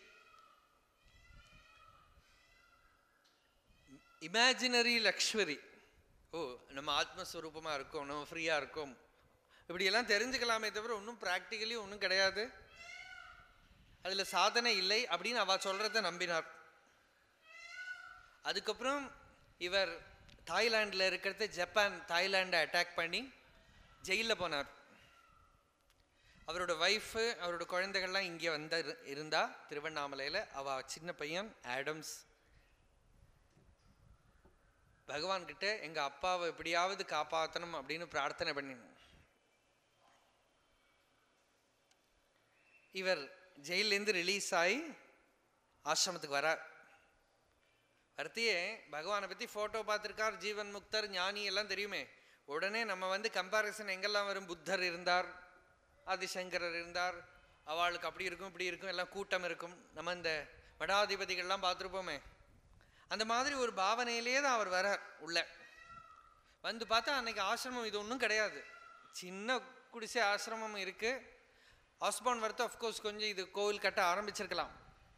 imaginary luxury ஓ நம்ம ஆத்மஸ்வரூபமாக இருக்கோம் நம்ம ஃப்ரீயாக இருக்கோம் இப்படியெல்லாம் தெரிஞ்சுக்கலாமே தவிர ஒன்றும் ப்ராக்டிக்கலி ஒன்றும் கிடையாது அதில் சாதனை இல்லை அப்படின்னு அவ சொல்கிறத நம்பினார் அதுக்கப்புறம் இவர் தாய்லாண்டில் இருக்கிறது ஜப்பான் தாய்லாண்டை அட்டாக் பண்ணி ஜெயிலில் போனார் அவரோட ஒய்ஃபு அவரோட குழந்தைகள்லாம் இங்கே வந்த இரு- இருந்தா திருவண்ணாமலையில் அவ சின்ன பையன் ஆடம்ஸ் பகவான் கிட்ட எங்க அப்பாவை எப்படியாவது காப்பாற்றணும் அப்படின்னு பிரார்த்தனை பண்ணி இவர் ஜெயிலேருந்து ரிலீஸ் ஆகி ஆசிரமத்துக்கு வரார் வரத்தையே பகவானை பற்றி ஃபோட்டோ பார்த்துருக்கார் ஜீவன் முக்தர் ஞானி எல்லாம் தெரியுமே உடனே நம்ம வந்து கம்பாரிசன் எங்கெல்லாம் வரும் புத்தர் இருந்தார் ஆதிசங்கரர் இருந்தார் அவளுக்கு அப்படி இருக்கும் இப்படி இருக்கும் எல்லாம் கூட்டம் இருக்கும் நம்ம இந்த மடாதிபதிகள்லாம் பார்த்துருப்போமே அந்த மாதிரி ஒரு பாவனையிலேயே தான் அவர் வரார் உள்ள வந்து பார்த்தா அன்னைக்கு ஆசிரமம் இது ஒன்றும் கிடையாது சின்ன குடிசை ஆசிரமம் இருக்கு ஆஸ்பான் வரத்து அஃப்கோர்ஸ் கொஞ்சம் இது கோவில் கட்ட ஆரம்பிச்சிருக்கலாம்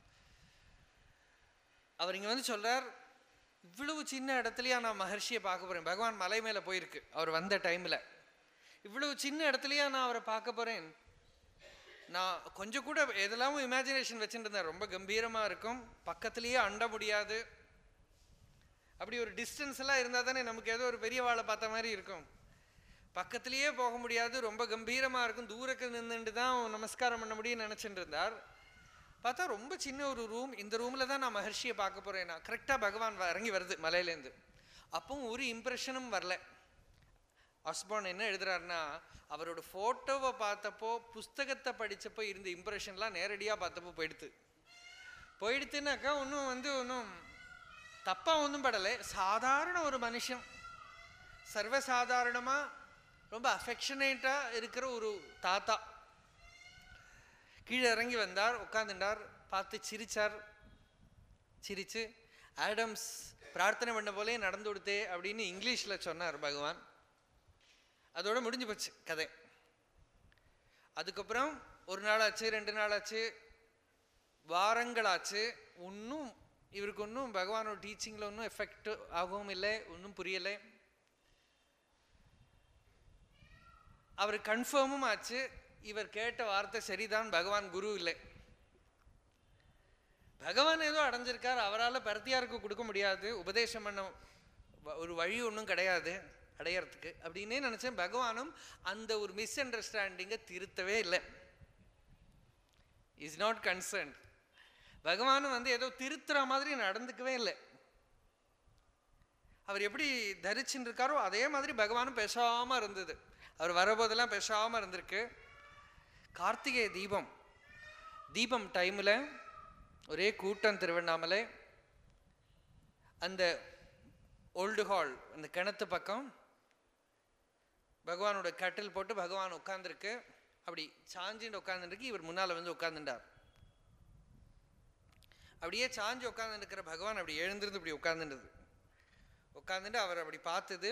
அவர் இங்கே வந்து சொல்றார் இவ்வளவு சின்ன இடத்துலயா நான் மகர்ஷியை பார்க்க போறேன் பகவான் மலை மேலே போயிருக்கு அவர் வந்த டைமில் இவ்வளவு சின்ன இடத்துலயா நான் அவரை பார்க்க போறேன் நான் கொஞ்சம் கூட எதெல்லாமும் இமேஜினேஷன் வச்சுட்டு இருந்தேன் ரொம்ப கம்பீரமாக இருக்கும் பக்கத்துலேயே அண்ட முடியாது அப்படி ஒரு டிஸ்டன்ஸ் எல்லாம் இருந்தால் தானே நமக்கு ஏதோ ஒரு பெரிய வாழை பார்த்த மாதிரி இருக்கும் பக்கத்துலேயே போக முடியாது ரொம்ப கம்பீரமாக இருக்கும் தூரக்கு நின்றுட்டு தான் நமஸ்காரம் பண்ண முடியும்னு நினச்சிட்டு இருந்தார் பார்த்தா ரொம்ப சின்ன ஒரு ரூம் இந்த ரூமில் தான் நான் மகர்ஷியை பார்க்க போகிறேன் நான் கரெக்டாக பகவான் வ- இறங்கி வருது மலையிலேருந்து அப்பவும் ஒரு இம்ப்ரெஷனும் வரல அஸ்பான் என்ன எழுதுறாருன்னா அவரோட ஃபோட்டோவை பார்த்தப்போ புஸ்தகத்தை படிச்சப்போ இருந்த இம்ப்ரெஷன்லாம் நேரடியாக பார்த்தப்போ போயிடுத்து போயிடுத்துனாக்கா ஒன்றும் வந்து ஒன்றும் தப்பாக ஒன்றும் படலை சாதாரண ஒரு மனுஷன் சர்வசாதாரணமாக ரொம்ப அஃபெக்ஷனேட்டாக இருக்கிற ஒரு தாத்தா கீழே இறங்கி வந்தார் உட்காந்துட்டார் பார்த்து சிரிச்சார் சிரிச்சு ஆடம்ஸ் பிரார்த்தனை பண்ண போலே நடந்து கொடுத்தே அப்படின்னு இங்கிலீஷில் சொன்னார் பகவான் அதோட முடிஞ்சு போச்சு கதை அதுக்கப்புறம் ஒரு நாள் ஆச்சு ரெண்டு நாள் ஆச்சு வாரங்களாச்சு ஒன்றும் இவருக்கு ஒன்றும் பகவானோட டீச்சிங்கில் ஒன்றும் எஃபெக்ட் ஆகவும் இல்லை ஒன்றும் புரியலை அவர் கன்ஃபார்மும் ஆச்சு இவர் கேட்ட வார்த்தை சரிதான் பகவான் குரு இல்லை பகவான் ஏதோ அடைஞ்சிருக்கார் அவரால் பரத்தியாருக்கு கொடுக்க முடியாது உபதேசம் பண்ண வ- ஒரு வழி ஒன்றும் கிடையாது அடையறதுக்கு அப்படின்னே நினச்சேன் பகவானும் அந்த ஒரு மிஸ் அண்டர்ஸ்டாண்டிங்கை திருத்தவே இல்லை இஸ் நாட் கன்சர்ன்ட் பகவானும் வந்து ஏதோ திருத்துற மாதிரி நடந்துக்கவே இல்லை அவர் எப்படி தரிச்சுட்டு இருக்காரோ அதே மாதிரி பகவானும் பேசாம இருந்தது அவர் வரபோதெல்லாம் பேசாம இருந்திருக்கு கார்த்திகை தீபம் தீபம் டைமில் ஒரே கூட்டம் திருவண்ணாமலை அந்த ஓல்டு ஹால் அந்த கிணத்து பக்கம் பகவானோட கட்டில் போட்டு பகவான் உட்காந்துருக்கு அப்படி சாஞ்சின்னு உட்காந்துருக்கு இவர் முன்னால் வந்து உட்காந்துட்டார் அப்படியே சாஞ்சு உட்காந்துருக்கிற பகவான் அப்படி எழுந்திருந்து இப்படி உட்காந்துருந்தது உட்காந்துட்டு அவர் அப்படி பார்த்தது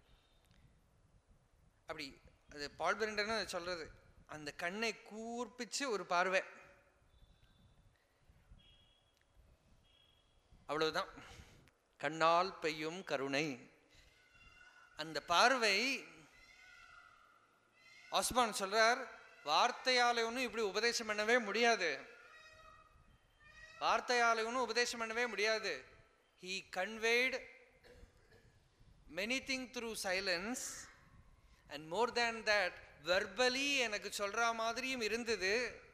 அப்படி அது பால் பெரிண்டர்னு அது சொல்றது அந்த கண்ணை கூர்ப்பிச்சு ஒரு பார்வை அவ்வளவுதான் கண்ணால் பெய்யும் கருணை அந்த பார்வை ஆஸ்மான் சொல்றார் வார்த்தையால ஒன்றும் இப்படி உபதேசம் பண்ணவே முடியாது வார்த்தையால ஒன்றும் உபதேசம் பண்ணவே முடியாது he conveyed many thing through silence and more than that verbally எனக்கு சொல்ற மாதிரியும் இருந்தது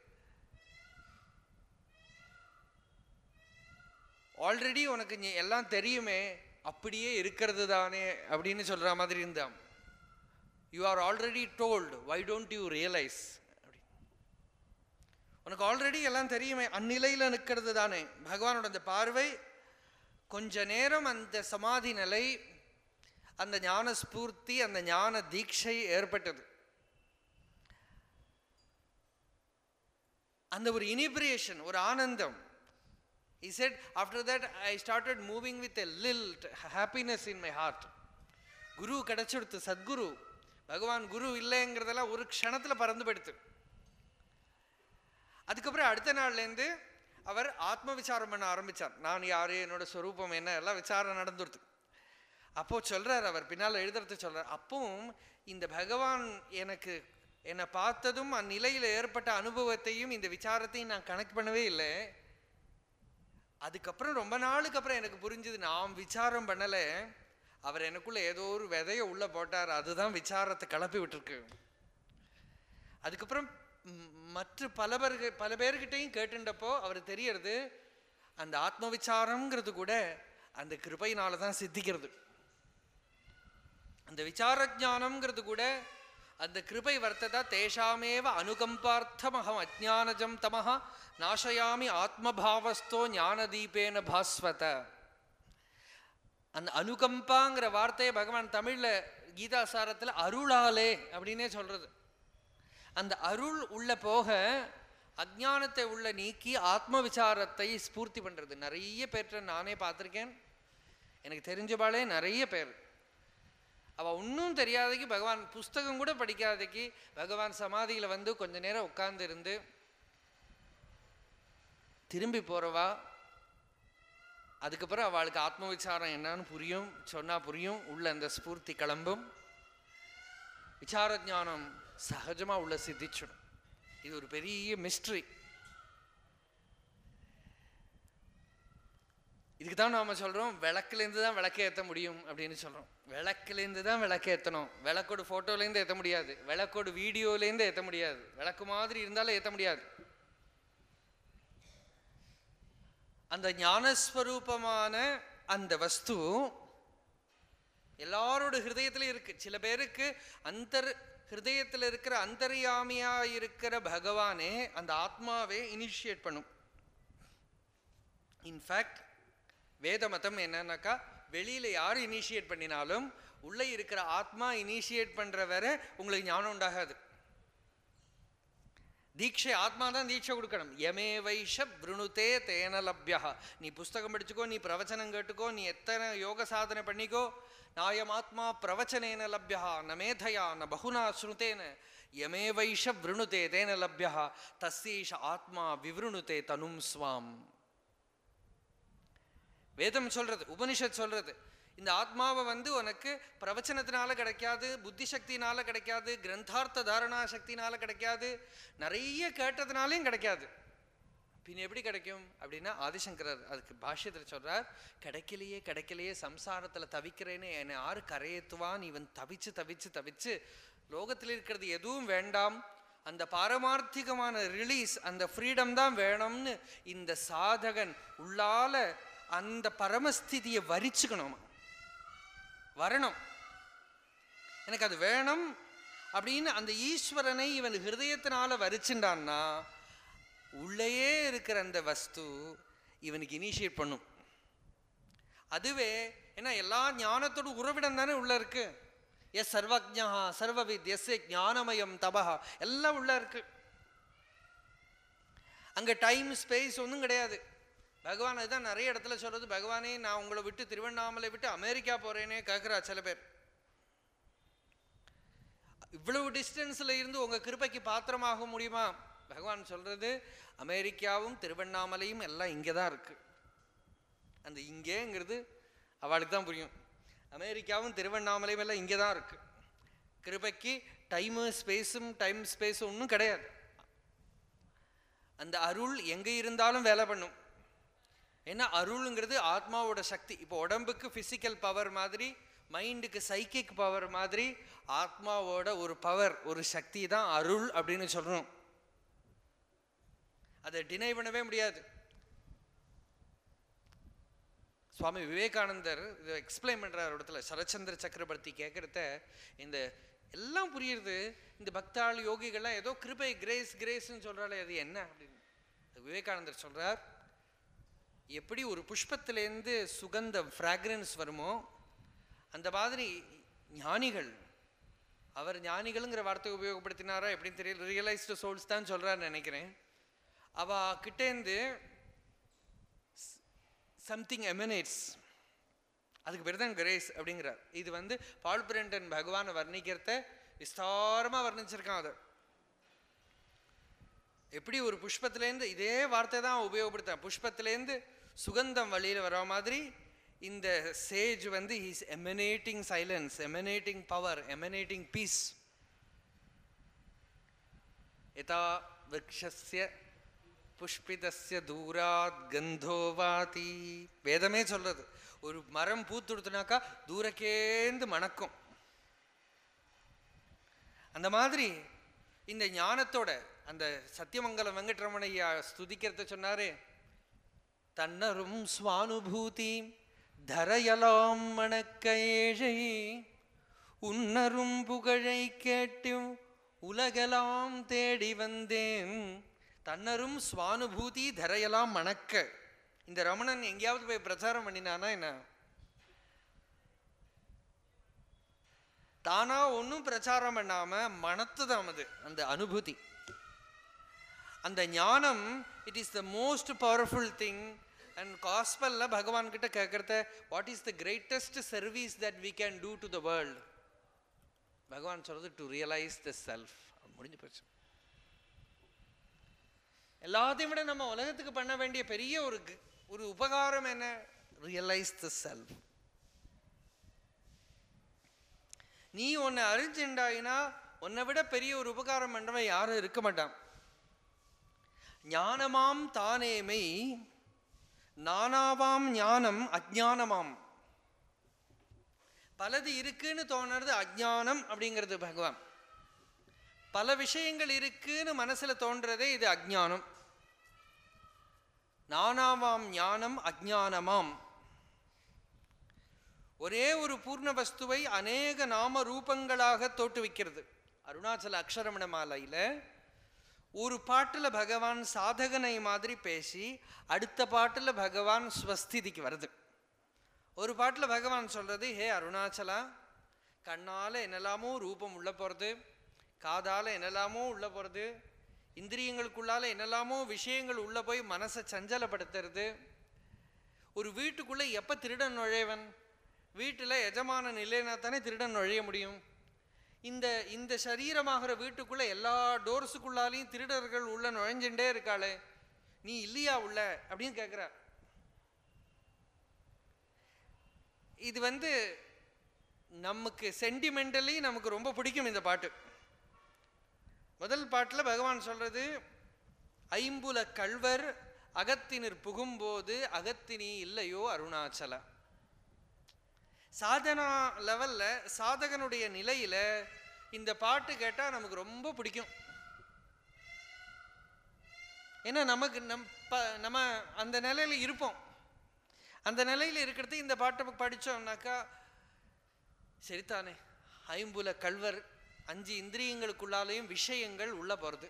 ஆல்ரெடி உனக்கு நீ எல்லாம் தெரியுமே அப்படியே இருக்கிறது தானே அப்படின்னு சொல்ற மாதிரி இருந்தான் you are already told why don't you realise உனக்கு ஆல்ரெடி எல்லாம் தெரியுமே அந்நிலையில் நிற்கிறது தானே பகவானோட அந்த பார்வை கொஞ்ச நேரம் அந்த சமாதி நிலை அந்த ஞான ஸ்பூர்த்தி அந்த ஞான தீட்சை ஏற்பட்டது அந்த ஒரு இனிபிரியேஷன் ஒரு ஆனந்தம் he said after that i started moving with a lilt happiness in my heart குரு கிடைச்சிடுத்து சத்குரு பகவான் குரு இல்லைங்கிறதெல்லாம் ஒரு க்ஷணத்துல பறந்து போயிடுத்து அதுக்கப்புறம் அடுத்த நாள்லேருந்து அவர் ஆத்ம விசாரம் பண்ண ஆரம்பிச்சார் நான் யாரு என்னோட ஸ்வரூபம் என்ன எல்லாம் விசாரம் நடந்துருது அப்போ சொல்றார் அவர் பின்னால் எழுதுறது சொல்றார் அப்பவும் இந்த பகவான் எனக்கு என்னை பார்த்ததும் அந்நிலையில் ஏற்பட்ட அனுபவத்தையும் இந்த விசாரத்தையும் நான் கணக்கு பண்ணவே இல்லை அதுக்கப்புறம் ரொம்ப நாளுக்கு அப்புறம் எனக்கு புரிஞ்சுது நான் விசாரம் பண்ணல அவர் எனக்குள்ள ஏதோ ஒரு விதைய உள்ள போட்டார் அதுதான் விசாரத்தை கிளப்பி விட்டுருக்கு அதுக்கப்புறம் ம், மற்ற பல பேருக்கு பல பேர்கிட்டையும் கேட்டுண்டப்போ அவர் தெரியறது அந்த ஆத்ம விசாரம்ங்கிறது கூட அந்த கிருபையினால தான் சித்திக்கிறது அந்த விசார ஞானம்ங்கிறது கூட அந்த கிருபை வர்த்ததா தேஷாமேவ அனுகம்பார்த்தமகம் அஜானஜம் தமஹ நாசயாமி ஆத்மபாவஸ்தோ ஞானதீபேன பாஸ்வத அந்த அனுகம்பாங்கிற வார்த்தையை பகவான் தமிழ்ல கீதா சாரத்துல அருளாலே அப்படின்னே சொல்றது அந்த அருள் உள்ள போக அஜானத்தை உள்ள நீக்கி ஆத்ம விசாரத்தை ஸ்பூர்த்தி பண்றது நிறைய பேர்ட்ட நானே பார்த்திருக்கேன் எனக்கு தெரிஞ்சபாளே நிறைய பேர் அவ ஒன்றும் தெரியாதக்கு பகவான் புஸ்தகம் கூட படிக்காதக்கு பகவான் சமாதியில வந்து கொஞ்ச நேரம் உட்கார்ந்து இருந்து திரும்பி போறவா அதுக்கப்புறம் அவளுக்கு ஆத்ம விசாரம் என்னன்னு புரியும் சொன்னா புரியும் உள்ள அந்த ஸ்பூர்த்தி கிளம்பும் விசார ஞானம் சகஜமா உள்ள சித்திச்சிடும் இது ஒரு பெரிய மிஸ்ட்ரி இதுக்கு தான் நாம சொல்றோம் விளக்குலேருந்து தான் விளக்க ஏற்ற முடியும் அப்படின்னு சொல்றோம் விளக்குலேருந்து தான் விளக்க ஏற்றணும் விளக்கோடு ஃபோட்டோலேருந்து ஏற்ற முடியாது விளக்கோடு வீடியோலேருந்து ஏற்ற முடியாது விளக்கு மாதிரி இருந்தாலும் ஏற்ற முடியாது அந்த ஞானஸ்வரூபமான அந்த வஸ்து எல்லாரோட ஹிருதயத்திலும் இருக்கு சில பேருக்கு அந்தர் ஹிருதயத்தில் இருக்கிற அந்தர்யாமியா இருக்கிற பகவானே அந்த ஆத்மாவே இனிஷியேட் பண்ணும் இன்ஃபேக்ட் வேத மதம் என்னன்னாக்கா வெளியில யார் இனிஷியேட் பண்ணினாலும் உள்ளே இருக்கிற ஆத்மா இனிஷியேட் பண்ற வரை உங்களுக்கு ஞானம் உண்டாகாது தீட்சை ஆத்மா தான் தீட்சை கொடுக்கணும் யமே வைஷ விருணுதே தேன லப்யா நீ புஸ்தகம் படிச்சுக்கோ நீ பிரவச்சனம் கேட்டுக்கோ நீ எத்தனை யோக சாதனை பண்ணிக்கோ நாயம் ஆத்மா பிரவச்சனேன லப்யா ந மேதையா ந பகுனா ஸ்ருதேன யமே வைஷ விருணுதே தேன லப்யா தஸ்யேஷ ஆத்மா விவருணுதே தனும் ஸ்வாம் வேதம் சொல்றது உபனிஷத் சொல்றது இந்த ஆத்மாவை வந்து உனக்கு பிரவச்சனத்தினால கிடைக்காது புத்தி சக்தினால கிடைக்காது கிரந்தார்த்த தாரணா சக்தினால கிடைக்காது நிறைய கேட்டதுனாலையும் கிடைக்காது பின் எப்படி கிடைக்கும் அப்படின்னா ஆதிசங்கரர் அதுக்கு பாஷ்யத்தில் சொல்றார் கிடைக்கலையே கிடைக்கலையே சம்சாரத்துல தவிக்கிறேன்னு என்னை யாரு கரையேத்துவான் இவன் தவிச்சு தவிச்சு தவிச்சு லோகத்தில் இருக்கிறது எதுவும் வேண்டாம் அந்த பாரமார்த்திகமான ரிலீஸ் அந்த ஃப்ரீடம் தான் வேணும்னு இந்த சாதகன் உள்ளால அந்த பரமஸ்திதியை வரிச்சுக்கணும் வரணும் எனக்கு அது வேணும் அப்படின்னு அந்த ஈஸ்வரனை இவன் ஹிருதயத்தினால வரிச்சுண்டான்னா உள்ளேயே இருக்கிற அந்த வஸ்து இவனுக்கு இனிஷியேட் பண்ணும் அதுவே ஏன்னா எல்லா ஞானத்தோட உறவிடம் தானே உள்ள இருக்கு எஸ் சர்வஜா சர்வவித் எஸ் ஞானமயம் தபஹா எல்லாம் உள்ள இருக்கு அங்க டைம் ஸ்பேஸ் ஒன்றும் கிடையாது பகவான் அதுதான் நிறைய இடத்துல சொல்றது பகவானே நான் உங்களை விட்டு திருவண்ணாமலை விட்டு அமெரிக்கா போறேனே கேட்குறா சில பேர் இவ்வளவு டிஸ்டன்ஸ்ல இருந்து உங்க கிருபைக்கு பாத்திரமாக முடியுமா பகவான் சொல்றது அமெரிக்காவும் திருவண்ணாமலையும் எல்லாம் இங்கே தான் இருக்கு அந்த இங்கேங்கிறது அவளுக்கு தான் புரியும் அமெரிக்காவும் திருவண்ணாமலையும் எல்லாம் இங்கே தான் இருக்கு கிருபைக்கு டைமு ஸ்பேஸும் டைம் ஸ்பேஸும் ஒன்றும் கிடையாது அந்த அருள் எங்கே இருந்தாலும் வேலை பண்ணும் ஏன்னா அருளுங்கிறது ஆத்மாவோட சக்தி இப்போ உடம்புக்கு ஃபிசிக்கல் பவர் மாதிரி மைண்டுக்கு சைக்கிக் பவர் மாதிரி ஆத்மாவோட ஒரு பவர் ஒரு சக்தி தான் அருள் அப்படின்னு சொல்றோம் அதை டினை பண்ணவே முடியாது சுவாமி விவேகானந்தர் இதை எக்ஸ்பிளைன் பண்றார் இடத்துல சரச்சந்திர சக்கரவர்த்தி கேட்குறத இந்த எல்லாம் புரியுறது இந்த பக்தாள் யோகிகள்லாம் ஏதோ கிருபை கிரேஸ் கிரேஸ்ன்னு சொல்றாலே அது என்ன அப்படின்னு விவேகானந்தர் சொல்றார் எப்படி ஒரு புஷ்பத்திலேருந்து சுகந்தம் ஃப்ராக்ரன்ஸ் வருமோ அந்த மாதிரி ஞானிகள் அவர் ஞானிகள்ங்கிற வார்த்தை உபயோகப்படுத்தினாரா எப்படின்னு தெரியல ரியலைஸ்டு சோல்ஸ் தான் சொல்றாருன்னு நினைக்கிறேன் அவ கிட்டேந்து சம்திங் எமினேட்ஸ் அதுக்கு பேர் தான் கிரேஸ் அப்படிங்கிறார் இது வந்து பால் பிரண்டன் பகவானை வர்ணிக்கிறத விஸ்தாரமா வர்ணிச்சிருக்கான் அதை எப்படி ஒரு புஷ்பத்திலேருந்து இதே வார்த்தை தான் உபயோகப்படுத்த புஷ்பத்திலேருந்து சுகந்தம் வழியில் வர மாதிரி இந்த சேஜ் வந்து is emanating silence emanating power emanating peace யதா விரக்ஷஸ்ய புஷ்பிதஸ்ய தூராத் கந்தோ வாதி வேதமே சொல்றது ஒரு மரம் பூத்துடுத்துனாக்கா தூரக்கேந்து மணக்கும் அந்த மாதிரி இந்த ஞானத்தோட அந்த சத்தியமங்கலம் வெங்கட்ரமணையா ஸ்துதிக்கிறத சொன்னாரே தன்னரும் சுவானுபூதி தரையலாம் மணக்க ஏழை உன்னரும் புகழை கேட்டும் உலகெல்லாம் தேடி வந்தேன் தன்னரும் சுவானுபூதி தரையெல்லாம் மணக்க இந்த ரமணன் எங்கேயாவது போய் பிரச்சாரம் பண்ணினானா என்ன தானா ஒன்றும் பிரச்சாரம் பண்ணாம மனத்துதான் அது அந்த அனுபூதி அந்த ஞானம் it is the most powerful thing and காஸ்பல்ல பகவான் கிட்ட கேட்கறத what is the greatest service that we can do to the world பகவான் சொல்றது டு ரியலைஸ் த செல்ஃப் முடிஞ்சு போச்சு எல்லாத்தையும் விட நம்ம உலகத்துக்கு பண்ண வேண்டிய பெரிய ஒரு க- ஒரு உபகாரம் என்ன ரியலைஸ் த செல்ஃப் நீ உன்னை அறிஞ்சுண்டாயினா உன்னை விட பெரிய ஒரு உபகாரம் பண்றவன் யாரும் இருக்க மாட்டான் ஞானமாம் தானேமை நானாவாம் ஞானம் அஜ்ஞானமாம் பலது இருக்குன்னு தோணுறது அஜ்ஞானம் அப்படிங்கிறது பகவான் பல விஷயங்கள் இருக்குன்னு மனசுல தோன்றதே இது அஜ்ஞானம் நானாவாம் ஞானம் அஜ்ஞானமாம் ஒரே ஒரு பூர்ண வஸ்துவை அநேக நாம ரூபங்களாக தோற்றுவிக்கிறது அருணாச்சல அக்ஷரமண மாலையில ஒரு பாட்டுல பகவான் சாதகனை மாதிரி பேசி அடுத்த பாட்டுல பகவான் ஸ்வஸ்திதிக்கு வருது ஒரு பாட்டுல பகவான் சொல்றது ஹே அருணாச்சலா கண்ணால என்னெல்லாமோ ரூபம் உள்ள போறது காதால என்னெல்லாமோ உள்ள போறது இந்திரியங்களுக்குள்ளால என்னெல்லாமோ விஷயங்கள் உள்ள போய் மனசை சஞ்சலப்படுத்துறது ஒரு வீட்டுக்குள்ள எப்ப திருடன் நுழைவன் வீட்டுல எஜமானன் இல்லைன்னா தானே திருடன் நுழைய முடியும் இந்த இந்த சரீரமாகிற வீட்டுக்குள்ள எல்லா டோர்ஸுக்குள்ளாலையும் திருடர்கள் உள்ள நுழைஞ்சுட்டே இருக்காளே நீ இல்லையா உள்ள அப்படின்னு கேட்குறா இது வந்து நமக்கு சென்டிமெண்டலி நமக்கு ரொம்ப பிடிக்கும் இந்த பாட்டு முதல் பாட்டில் பகவான் சொல்றது ஐம்புல கள்வர் அகத்தினிர் புகும்போது அகத்தினி இல்லையோ அருணாச்சல சாதனா லெவல்ல சாதகனுடைய நிலையில இந்த பாட்டு கேட்டா நமக்கு ரொம்ப பிடிக்கும் ஏன்னா நமக்கு நம் ப நம்ம அந்த நிலையில இருப்போம் அந்த நிலையில இருக்கிறது இந்த பாட்டை படிச்சோம்னாக்கா சரிதானே ஐம்புல கள்வர் அஞ்சு இந்திரியங்களுக்குள்ளாலேயும் விஷயங்கள் உள்ள போறது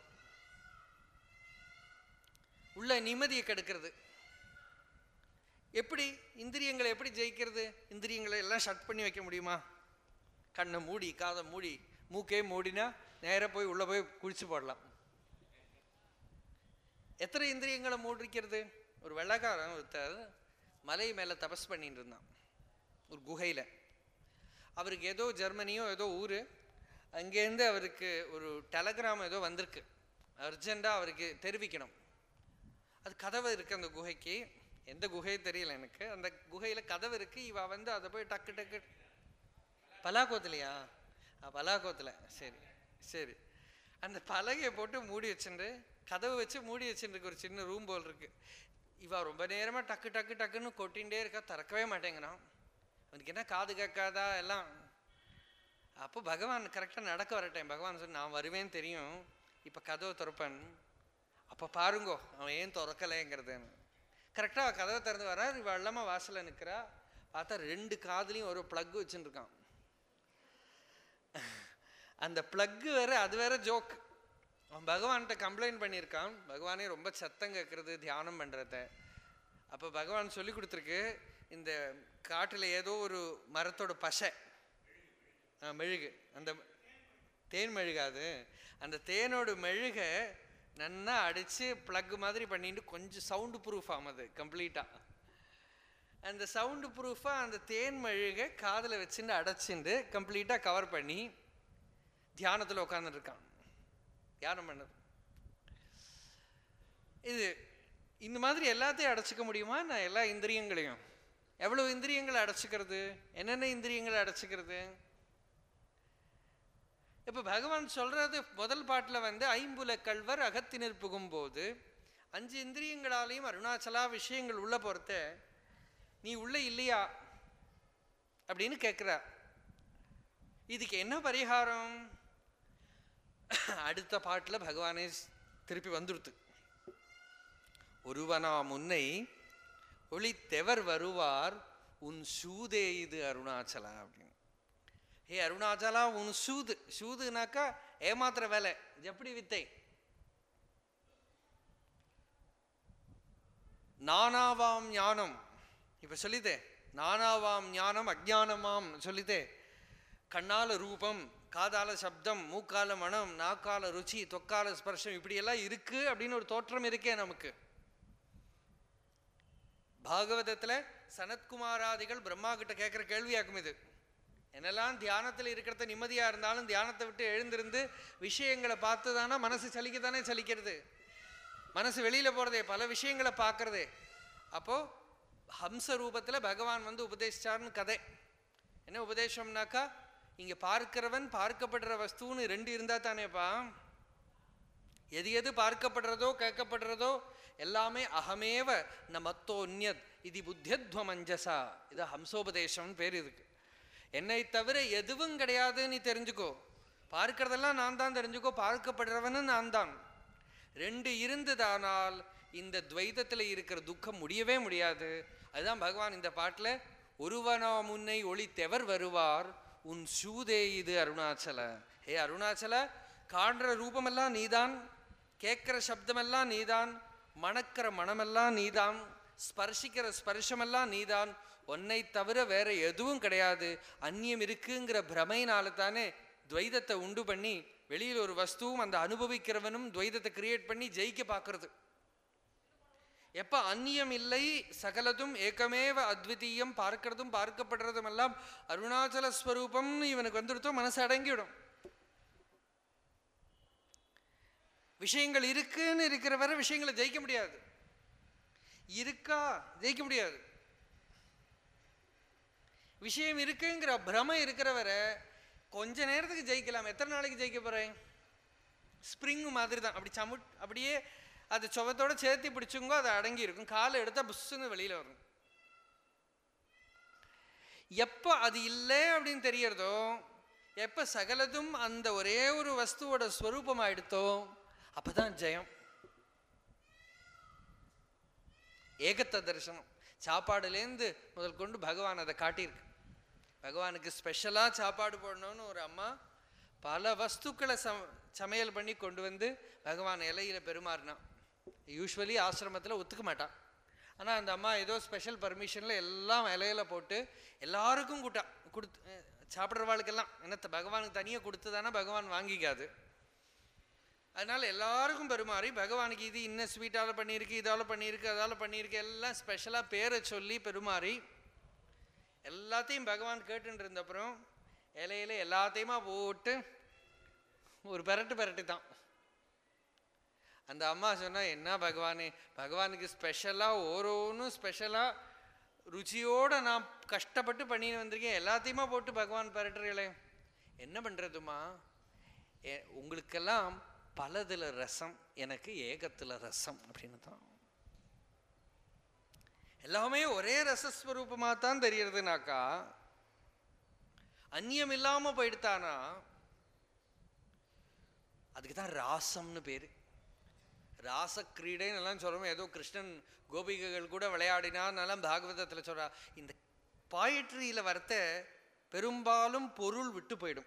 உள்ள நிம்மதியை கெடுக்கிறது எப்படி இந்திரியங்களை எப்படி ஜெயிக்கிறது இந்திரியங்களை எல்லாம் ஷட் பண்ணி வைக்க முடியுமா கண்ணை மூடி காதை மூடி மூக்கே மூடினா நேரா போய் உள்ள போய் குளிச்சு போடலாம் எத்தனை இந்திரியங்களை மூடிக்கிறது ஒரு வெள்ளக்காரன் ஒருத்தர் மலை மேலே தபஸ் பண்ணிட்டு இருந்தான் ஒரு குகையில் அவருக்கு ஏதோ ஜெர்மனியோ ஏதோ ஊர் அங்கேருந்து அவருக்கு ஒரு டெலகிராம் ஏதோ வந்திருக்கு அர்ஜெண்ட்டாக அவருக்கு தெரிவிக்கணும் அது கதவு இருக்கு அந்த குகைக்கு எந்த குகை தெரியல எனக்கு அந்த குகையில் கதவு இருக்கு இவ வந்து அதை போய் டக்கு டக்கு பலாக்கோத்துலையா ஆ பலாக்கோத்தில் சரி சரி அந்த பலகையை போட்டு மூடி வச்சுட்டு கதவு வச்சு மூடி வச்சுருக்கு ஒரு சின்ன ரூம் போல் இருக்கு இவ ரொம்ப நேரமா டக்கு டக்கு டக்குன்னு கொட்டிகிட்டே இருக்கா திறக்கவே மாட்டேங்கிறான் அவனுக்கு என்ன காது கேட்காதா எல்லாம் அப்போ பகவான் கரெக்டாக நடக்க வரட்டேன் பகவான் சொன்ன நான் வருவேன் தெரியும் இப்போ கதவை திறப்பேன் அப்போ பாருங்கோ அவன் ஏன் திறக்கலைங்கிறதுன்னு கரெக்டாக கதவை திறந்து வரா இவ வெள்ளமாக வாசலில் நிற்கிறா பார்த்தா ரெண்டு காதுலையும் ஒரு ப்ளக் வச்சுட்டு இருக்கான் அந்த ப்ளக்கு வேற அது வேற ஜோக் அவன் பகவான்கிட்ட கம்ப்ளைண்ட் பண்ணியிருக்கான் பகவானே ரொம்ப சத்தம் கேட்கறது தியானம் பண்ணுறத அப்போ பகவான் சொல்லி கொடுத்துருக்கு இந்த காட்டில் ஏதோ ஒரு மரத்தோட பசை ஆ, மெழுகு அந்த தேன் மெழுகாது அந்த தேனோட மெழுகை நன்னா அடித்து ப்ளக் மாதிரி பண்ணிட்டு கொஞ்சம் சவுண்டு ப்ரூஃப் ஆகுது கம்ப்ளீட்டாக அந்த சவுண்டு ப்ரூஃபாக அந்த தேன் மெழுகை காதில் வச்சுட்டு அடைச்சிண்டு கம்ப்ளீட்டாக கவர் பண்ணி தியானத்தில் உட்காந்துட்டு இருக்கான் தியானம் பண்ணது இது இந்த மாதிரி எல்லாத்தையும் அடைச்சிக்க முடியுமா நான் எல்லா இந்திரியங்களையும் எவ்வளவு இந்திரியங்களை அடைச்சிக்கிறது என்னென்ன இந்திரியங்களை அடைச்சிக்கிறது இப்ப பகவான் சொல்றது முதல் பாட்டுல வந்து ஐம்புல கள்வர் அகத்தினர் புகும்போது அஞ்சு இந்திரியங்களாலையும் அருணாச்சலா விஷயங்கள் உள்ள பொறுத்த நீ உள்ள இல்லையா அப்படின்னு கேட்குறா இதுக்கு என்ன பரிகாரம் அடுத்த பாட்டுல பகவானே திருப்பி வந்துடுத்து ஒருவனா முன்னை ஒளித்தெவர் வருவார் உன் சூதே இது அருணாச்சலா அப்படின்னு ஹே அருணாச்சலா உன் சூது சூதுனாக்கா ஏமாத்துற வேலை எப்படி வித்தை நானாவாம் ஞானம் இப்ப சொல்லிதே நானாவாம் ஞானம் அஜானமாம் சொல்லிதே கண்ணால ரூபம் காதால சப்தம் மூக்கால மனம் நாக்கால ருச்சி தொக்கால ஸ்பர்ஷம் இப்படியெல்லாம் இருக்கு அப்படின்னு ஒரு தோற்றம் இருக்கே நமக்கு பாகவதத்துல சனத்குமாராதிகள் பிரம்மா கிட்ட கேட்குற கேள்வியாக்கும் இது என்னெல்லாம் தியானத்தில் இருக்கிறத நிம்மதியா இருந்தாலும் தியானத்தை விட்டு எழுந்திருந்து விஷயங்களை பார்த்து தானே மனசு சலிக்கத்தானே சலிக்கிறது மனசு வெளியில போறதே பல விஷயங்களை பார்க்கறதே அப்போ ஹம்ச ரூபத்துல பகவான் வந்து உபதேசிச்சார்னு கதை என்ன உபதேசம்னாக்கா இங்க பார்க்கிறவன் பார்க்கப்படுற வஸ்துன்னு ரெண்டு இருந்தா தானேப்பா எது எது பார்க்கப்படுறதோ கேட்கப்படுறதோ எல்லாமே அகமேவ ந மத்தோன்யத் இது புத்தியத்வமஞ்சசா இது ஹம்சோபதேசம்னு பேர் இதுக்கு என்னை தவிர எதுவும் கிடையாதுன்னு நீ தெரிஞ்சுக்கோ பார்க்கறதெல்லாம் நான் தான் தெரிஞ்சுக்கோ பார்க்கப்படுறவனும் நான் தான் ரெண்டு இருந்ததானால் இந்த துவைதத்தில் இருக்கிற துக்கம் முடியவே முடியாது அதுதான் பகவான் இந்த பாட்டில் ஒருவனா முன்னை ஒளித்தெவர் வருவார் உன் சூதே இது அருணாச்சல ஹே அருணாச்சல காண்ற ரூபமெல்லாம் நீதான் கேட்குற சப்தமெல்லாம் நீதான் மணக்கிற மனமெல்லாம் நீதான் ஸ்பர்சிக்கிற ஸ்பர்ஷமெல்லாம் நீதான் உன்னை தவிர வேற எதுவும் கிடையாது அந்நியம் இருக்குங்கிற பிரமையினால தானே துவைதத்தை உண்டு பண்ணி வெளியில் ஒரு வஸ்துவும் அந்த அனுபவிக்கிறவனும் துவைதத்தை கிரியேட் பண்ணி ஜெயிக்க பார்க்கறது எப்ப அந்நியம் இல்லை சகலதும் ஏகமேவ அத்விதீயம் பார்க்கிறதும் பார்க்கப்படுறதும் எல்லாம் அருணாச்சல ஸ்வரூபம்னு இவனுக்கு வந்துடுத்தோ மனசு அடங்கிவிடும் விஷயங்கள் இருக்குன்னு இருக்கிற வரை விஷயங்களை ஜெயிக்க முடியாது இருக்கா ஜெயிக்க முடியாது விஷயம் இருக்குங்கிற பிரம இருக்கிற வரை கொஞ்ச நேரத்துக்கு ஜெயிக்கலாம் எத்தனை நாளைக்கு ஜெயிக்க போறேன் ஸ்ப்ரிங் மாதிரி தான் அப்படி சமுட் அப்படியே அது சுவத்தோட சேர்த்து பிடிச்சுங்கோ அது அடங்கி இருக்கும் காலை எடுத்தா புஷ்ஷுன்னு வெளியில வரும் எப்போ அது இல்லை அப்படின்னு தெரியறதோ எப்போ சகலதும் அந்த ஒரே ஒரு வஸ்துவோட ஸ்வரூபம் ஆயிடுத்தோ அப்பதான் ஜெயம் ஏகத்த தரிசனம் சாப்பாடுலேருந்து முதல் கொண்டு பகவான் அதை காட்டியிருக்கு பகவானுக்கு ஸ்பெஷலாக சாப்பாடு போடணும்னு ஒரு அம்மா பல வஸ்துக்களை சம சமையல் பண்ணி கொண்டு வந்து பகவான் இலையில பெருமாறினான் யூஸ்வலி ஆசிரமத்தில் ஒத்துக்க மாட்டான் ஆனால் அந்த அம்மா ஏதோ ஸ்பெஷல் பர்மிஷனில் எல்லாம் இலையில போட்டு எல்லாருக்கும் கூட்டா கொடுத்து அஹ், சாப்பிட்றவாளுக்கெல்லாம் என்னத்த பகவானுக்கு தனியாக கொடுத்ததானா பகவான் வாங்கிக்காது அதனால எல்லாருக்கும் பெருமாறி பகவானுக்கு இது இன்ன ஸ்வீட்டால் பண்ணியிருக்கு இதால் பண்ணியிருக்கு அதால் பண்ணியிருக்கு எல்லாம் ஸ்பெஷலாக பேரை சொல்லி பெருமாறி எல்லாத்தையும் பகவான் கேட்டுட்டு இருந்தப்புறம் இலையில எல்லாத்தையுமா போட்டு ஒரு பெரட்டு பெரட்டு தான் அந்த அம்மா சொன்னா என்ன பகவானே பகவானுக்கு ஸ்பெஷலாக ஓரோன்னும் ஸ்பெஷலாக ருச்சியோட நான் கஷ்டப்பட்டு பண்ணின்னு வந்திருக்கேன் எல்லாத்தையுமா போட்டு பகவான் பெரட்டுறீங்களே என்ன பண்ணுறதுமா ஏ உங்களுக்கெல்லாம் பலதுல ரசம் எனக்கு ஏகத்துல ரசம் அப்படின்னு தான் எல்லாமே ஒரே ரசஸ்வரூபமாக தான் தெரியறதுனாக்கா அந்நியம் இல்லாம போயிடுத்தானா அதுக்கு தான் ராசம்னு பேரு ராச கிரீடைன்னு எல்லாம் சொல்றோம் ஏதோ கிருஷ்ணன் கோபிகைகள் கூட விளையாடினான்னெல்லாம் பாகவதத்துல சொல்றா இந்த பாயிட்ரியில வரத்த பெரும்பாலும் பொருள் விட்டு போயிடும்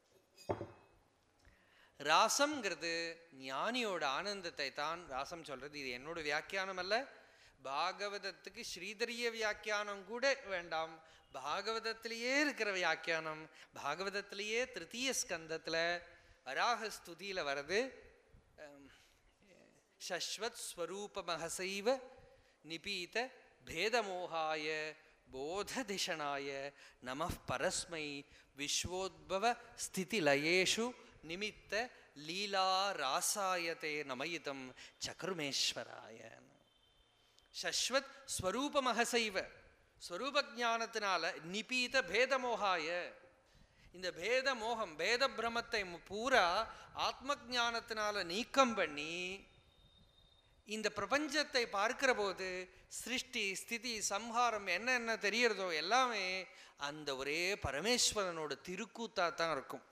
ராசம்ங்கிறது ஞானியோட ஆனந்தத்தை தான் ராசம் சொல்றது இது என்னோட வியாக்கியானம் அல்ல பாகவதத்துக்கு ஸ்ரீதரிய வியாக்கியானம் கூட வேண்டாம் பாகவதத்திலேயே இருக்கிற வியாக்கியானம் பாகவதத்திலேயே திருத்தீய ஸ்கந்தத்துல வராக ஸ்துதியில வருது அம், சஸ்வத் ஸ்வரூபமஹசைவ நிபீத பேதமோகாய போததிஷனாய நம பரஸ்மை விஸ்வோத்பவ ஸ்திதிலயேஷு நிமித்த லீலா ராசாயதே நமயிதம் சக்கருமேஸ்வராய சஸ்வத் ஸ்வரூபமஹசைவ ஸ்வரூப ஞானத்தினால நிபீத பேதமோகாய இந்த பேத மோகம் பேத பிரமத்தை மு- பூரா ஆத்ம ஞானத்தினால நீக்கம் பண்ணி இந்த பிரபஞ்சத்தை பார்க்கிற போது சிருஷ்டி ஸ்திதி சம்ஹாரம் என்ன என்ன தெரியறதோ எல்லாமே அந்த ஒரே பரமேஸ்வரனோட திருக்கூத்தா தான் இருக்கும்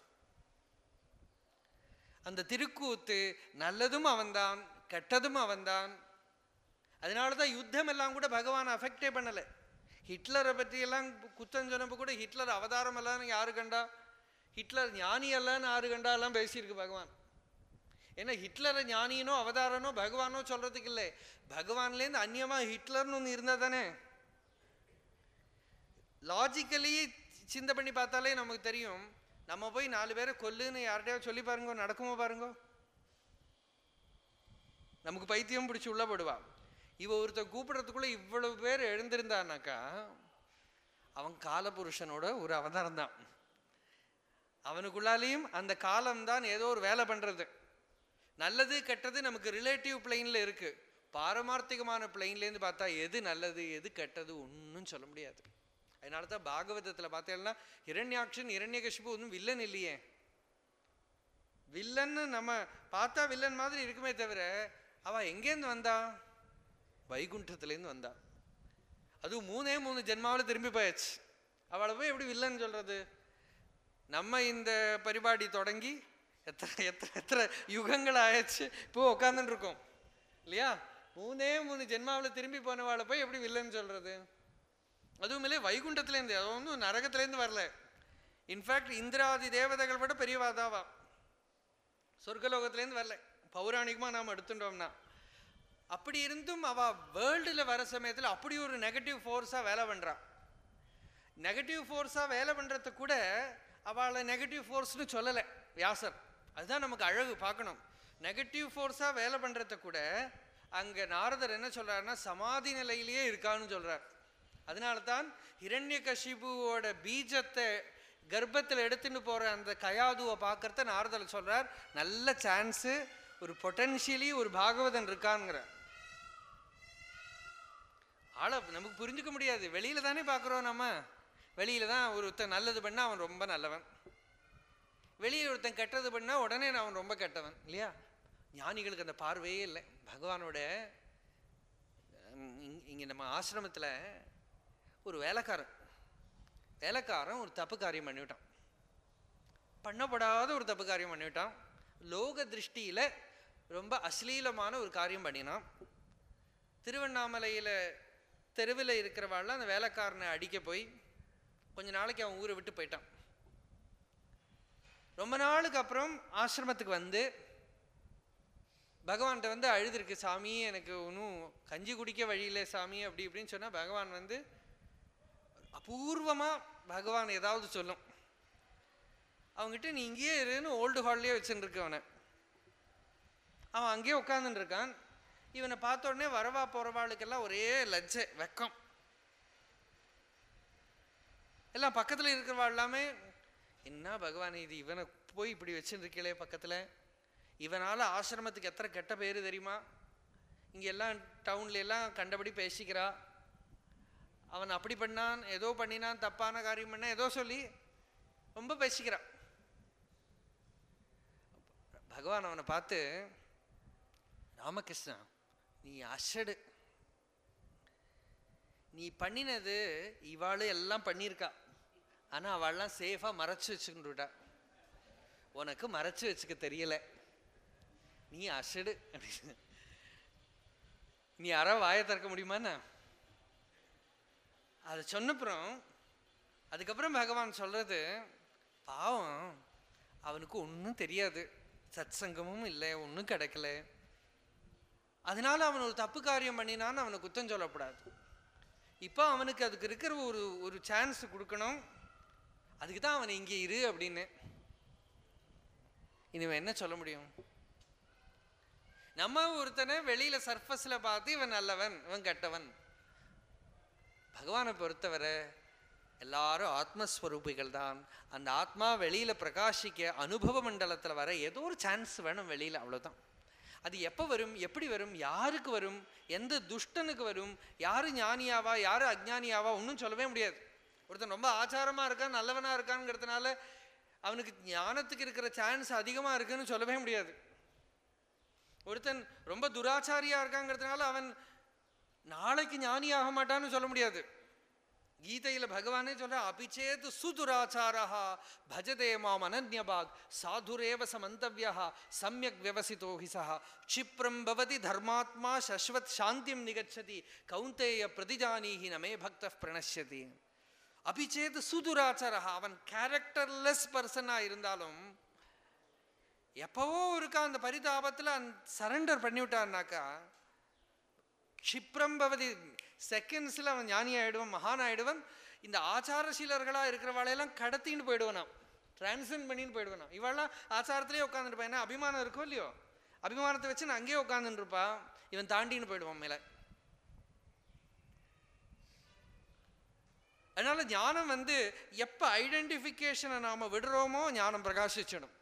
அந்த திருக்கூத்து நல்லதும் அவன்தான் கெட்டதும் அவன்தான் அதனால தான் யுத்தம் எல்லாம் கூட பகவான் அஃபெக்டே பண்ணலை ஹிட்லரை பற்றி எல்லாம் குத்தம் சொன்னப்போ கூட ஹிட்லர் அவதாரம் எல்லாம் யாரு கண்டா ஹிட்லர் ஞானி அல்லன்னு யாரு கண்டா எல்லாம் பேசியிருக்கு பகவான் ஏன்னா ஹிட்லரை ஞானியனோ அவதாரனோ பகவானோ சொல்றதுக்கு இல்லை பகவான்லேருந்து அந்நியமா ஹிட்லர்னு ஒன்று இருந்தால் தானே லாஜிக்கலி சிந்தை பண்ணி பார்த்தாலே நமக்கு தெரியும் நம்ம போய் நாலு பேரை கொல்லுன்னு யார்கிட்டயாவது சொல்லி பாருங்க நடக்குமோ பாருங்க நமக்கு பைத்தியம் பிடிச்சி உள்ள போடுவா இவ ஒருத்த கூப்பிடுறதுக்குள்ள இவ்வளவு பேர் எழுந்திருந்தானாக்கா அவன் காலபுருஷனோட ஒரு அவதாரம் தான் அவனுக்குள்ளாலேயும் அந்த காலம்தான் ஏதோ ஒரு வேலை பண்றது நல்லது கெட்டது நமக்கு ரிலேட்டிவ் பிளெயினில் இருக்கு பாரமார்த்திகமான பிளெயின்லேருந்து பார்த்தா எது நல்லது எது கெட்டது ஒன்றும் சொல்ல முடியாது அதனால தான் பாகவதத்தில் பார்த்தேன்னா இரண்யாக்ஷன் இரண்யகசிபு ஒன்றும் வில்லன் இல்லையே வில்லன்னு நம்ம பார்த்தா வில்லன் மாதிரி இருக்குமே தவிர அவ எங்கேருந்து வந்தா வைகுண்டத்துலேருந்து வந்தா அதுவும் மூணே மூணு ஜென்மாவில் திரும்பி போயாச்சு அவளை போய் எப்படி வில்லன் சொல்றது நம்ம இந்த பரிபாடி தொடங்கி எத்தனை எத்தனை எத்தனை யுகங்கள் ஆயாச்சு இப்போ உட்காந்துட்டு இருக்கோம் இல்லையா மூணே மூணு ஜென்மாவில் திரும்பி போனவாளை போய் எப்படி வில்லன் சொல்றது அதுவும் இல்லை வைகுண்டத்துலேருந்து அது ஒன்றும் நரகத்துலேருந்து வரல இன்ஃபேக்ட் இந்திராதி தேவதைகள் விட பெரியவாதாவா சொர்க்கலோகத்துலேருந்து வரல பௌராணிகமாக நாம் எடுத்துட்டோம்னா அப்படி இருந்தும் அவ வேர்ல்டில் வர சமயத்தில் அப்படி ஒரு நெகட்டிவ் ஃபோர்ஸாக வேலை பண்ணுறா நெகட்டிவ் ஃபோர்ஸாக வேலை பண்ணுறது கூட அவளை நெகட்டிவ் ஃபோர்ஸ்னு சொல்லலை வியாசர் அதுதான் நமக்கு அழகு பார்க்கணும் நெகட்டிவ் ஃபோர்ஸாக வேலை பண்ணுறத கூட அங்கே நாரதர் என்ன சொல்றாருன்னா சமாதி நிலையிலேயே இருக்கான்னு சொல்றார் அதனால தான் ஹிரண்யகசிபுவோட பீஜத்தை கர்ப்பத்தில் எடுத்துன்னு போகிற அந்த கயாதுவை பார்க்கறத நாரதர் சொல்றார் நல்ல சான்ஸு ஒரு பொட்டன்ஷியலி ஒரு பாகவதன் இருக்கான்ங்கிற ஆளை நமக்கு புரிஞ்சுக்க முடியாது வெளியில தானே பார்க்குறோம் நம்ம வெளியில தான் ஒருத்தன் நல்லது பண்ணா அவன் ரொம்ப நல்லவன் வெளியில் ஒருத்தன் கெட்டது பண்ணா உடனே அவன் ரொம்ப கெட்டவன் இல்லையா ஞானிகளுக்கு அந்த பார்வையே இல்லை பகவானோட இங்க- இங்க நம்ம ஆசிரமத்துல ஒரு வேலைக்காரன் வேலைக்காரன் ஒரு தப்பு காரியம் பண்ணிவிட்டான் பண்ணப்படாத ஒரு தப்பு காரியம் பண்ணிவிட்டான் லோக திருஷ்டியில ரொம்ப அശ്ലീலமான ஒரு காரியம் பண்ணினான் திருவண்ணாமலையில தெருவில் இருக்கிறவாள்லாம் அந்த வேலைக்காரனை அடிக்க போய் கொஞ்ச நாளைக்கு அவன் ஊரை விட்டு போயிட்டான் ரொம்ப நாளுக்கு அப்புறம் ஆசிரமத்துக்கு வந்து பகவான்கிட்ட வந்து அழுதுருக்கு சாமி எனக்கு ஒன்றும் கஞ்சி குடிக்க வழியில சாமி அப்படி இப்படின்னு சொன்னா பகவான் வந்து அபூர்வமா பகவான் ஏதாவது சொல்லும் அவங்ககிட்ட நீ இங்கேயே இருன்னு ஓல்டு ஹால்லேயே வச்சுட்டு இருக்க அவனை அவன் அங்கேயே உட்காந்துட்டு இருக்கான் இவனை பார்த்த உடனே வரவா போறவாளுக்கெல்லாம் ஒரே லஜ்ஜை வெக்கம் எல்லாம் பக்கத்துல இருக்கிறவா எல்லாமே என்ன பகவான் இது இவனை போய் இப்படி வச்சுருக்கீங்களே பக்கத்துல இவனால ஆசிரமத்துக்கு எத்தனை கெட்ட பேர் தெரியுமா இங்க எல்லாம் டவுன்ல எல்லாம் கண்டபடி பேசிக்கிறா அவன் அப்படி பண்ணான் ஏதோ பண்ணினான் தப்பான காரியம் பண்ண ஏதோ சொல்லி ரொம்ப பேசிக்கிறான் பகவான் அவனை பார்த்து ராமகிருஷ்ணா நீ அஷடு நீ பண்ணினது இவாளு எல்லாம் பண்ணியிருக்கா ஆனா அவள்லாம் சேஃபா மறைச்சு வச்சுக்கிட்டுட்டா உனக்கு மறைச்சு வச்சுக்க தெரியல நீ அஷடு அப்படின்னு. நீ அற வாயை திறக்க முடியுமாண்ணா அதை சொன்னப்புறம் அதுக்கப்புறம் பகவான் சொல்றது பாவம் அவனுக்கு ஒன்றும் தெரியாது சத்சங்கமும் இல்லை ஒன்றும் கிடைக்கல அதனால அவன் ஒரு தப்பு காரியம் பண்ணினான்னு அவனை குத்தம் சொல்லக்கூடாது இப்போ அவனுக்கு அதுக்கு இருக்கிற ஒரு ஒரு சான்ஸ் கொடுக்கணும் அதுக்கு தான் அவன் இங்கே இரு அப்படின்னு இனிவன் என்ன சொல்ல முடியும் நம்ம ஒருத்தனை வெளியில சர்ஃபஸ்ல பார்த்து இவன் நல்லவன் இவன் கெட்டவன் பகவானை பொறுத்தவரை எல்லாரும் ஆத்மஸ்வரூபிகள் தான் அந்த ஆத்மா வெளியில பிரகாசிக்க அனுபவ மண்டலத்துல வர ஏதோ ஒரு சான்ஸ் வேணும் வெளியில அவ்வளவுதான் அது எப்போ வரும் எப்படி வரும் யாருக்கு வரும் எந்த துஷ்டனுக்கு வரும் யாரு ஞானியாவா யாரு அஜ்ஞானியாவா ஒன்றும் சொல்லவே முடியாது ஒருத்தன் ரொம்ப ஆச்சாரமா இருக்கான் நல்லவனா இருக்காங்கிறதுனால அவனுக்கு ஞானத்துக்கு இருக்கிற சான்ஸ் அதிகமா இருக்குன்னு சொல்லவே முடியாது ஒருத்தன் ரொம்ப துராச்சாரியா இருக்காங்கிறதுனால அவன் நாளைக்கு ஞானி ஆக மாட்டான்னு சொல்ல முடியாது கீதையில பகவானே சொல்ற அபிச்சேத் சுதுராச்சாரா பஜதே மாம் அனன்யபாக் சாதுரேவ சமந்தவ்யா சமயக் வியவசிதோ ஹி சஹ க்ஷிப்ரம் பவதி தர்மாத்மா சஸ்வத் சாந்திம் நிகச்சதி கௌந்தேய பிரதிஜானீஹி நமே பக்த பிரணஷ்யதி அபிச்சேத் சுதுராச்சாரா அவன் கேரக்டர்லெஸ் பர்சனா இருந்தாலும் எப்பவோ இருக்கா அந்த பரிதாபத்துல சரண்டர் பண்ணிவிட்டான்னாக்கா க்ஷிப்ரம் பவதி செகண்ட்ஸில் அவன் ஞானி ஆயிடுவான் மகான் ஆயிடுவான் இந்த ஆச்சாரசீலர்களா இருக்கிறவாளையெல்லாம் கடத்தின்னு போயிடுவானாம் டிரான்சன் பண்ணின்னு போயிடுவானாம் இவெல்லாம் ஆச்சாரத்திலே உட்காந்துட்டு இருப்பான் ஏன்னா அபிமானம் இருக்கோ இல்லையோ அபிமானத்தை வச்சு நான் அங்கேயே உட்காந்துட்டு இருப்பா இவன் தாண்டின்னு போயிடுவான் மேலே அதனால ஞானம் வந்து எப்ப ஐடென்டிஃபிகேஷனை நாம விடுறோமோ ஞானம் பிரகாசிச்சிடும்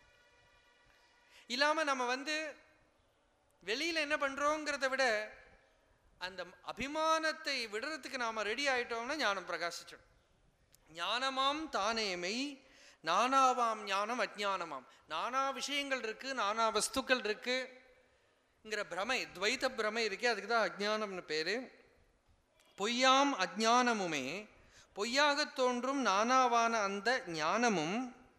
இல்லாம நம்ம வந்து வெளியில என்ன பண்றோங்கிறத விட அந்த அபிமானத்தை விடுறதுக்கு நாம ரெடி ஆயிட்டோம்னா ஞானம் பிரகாசிச்சிடும் ஞானமாம் தானேமை நானாவாம் ஞானம் அஜ்ஞானமாம் நானா விஷயங்கள் இருக்கு நானா வஸ்துக்கள் இருக்குங்கிற பிரமை துவைத பிரமை இருக்கே அதுக்கு தான் அஜ்ஞானம்னு பேரு பொய்யாம் அஜ்ஞானமுமே பொய்யாகத் தோன்றும் நானாவான அந்த ஞானமும்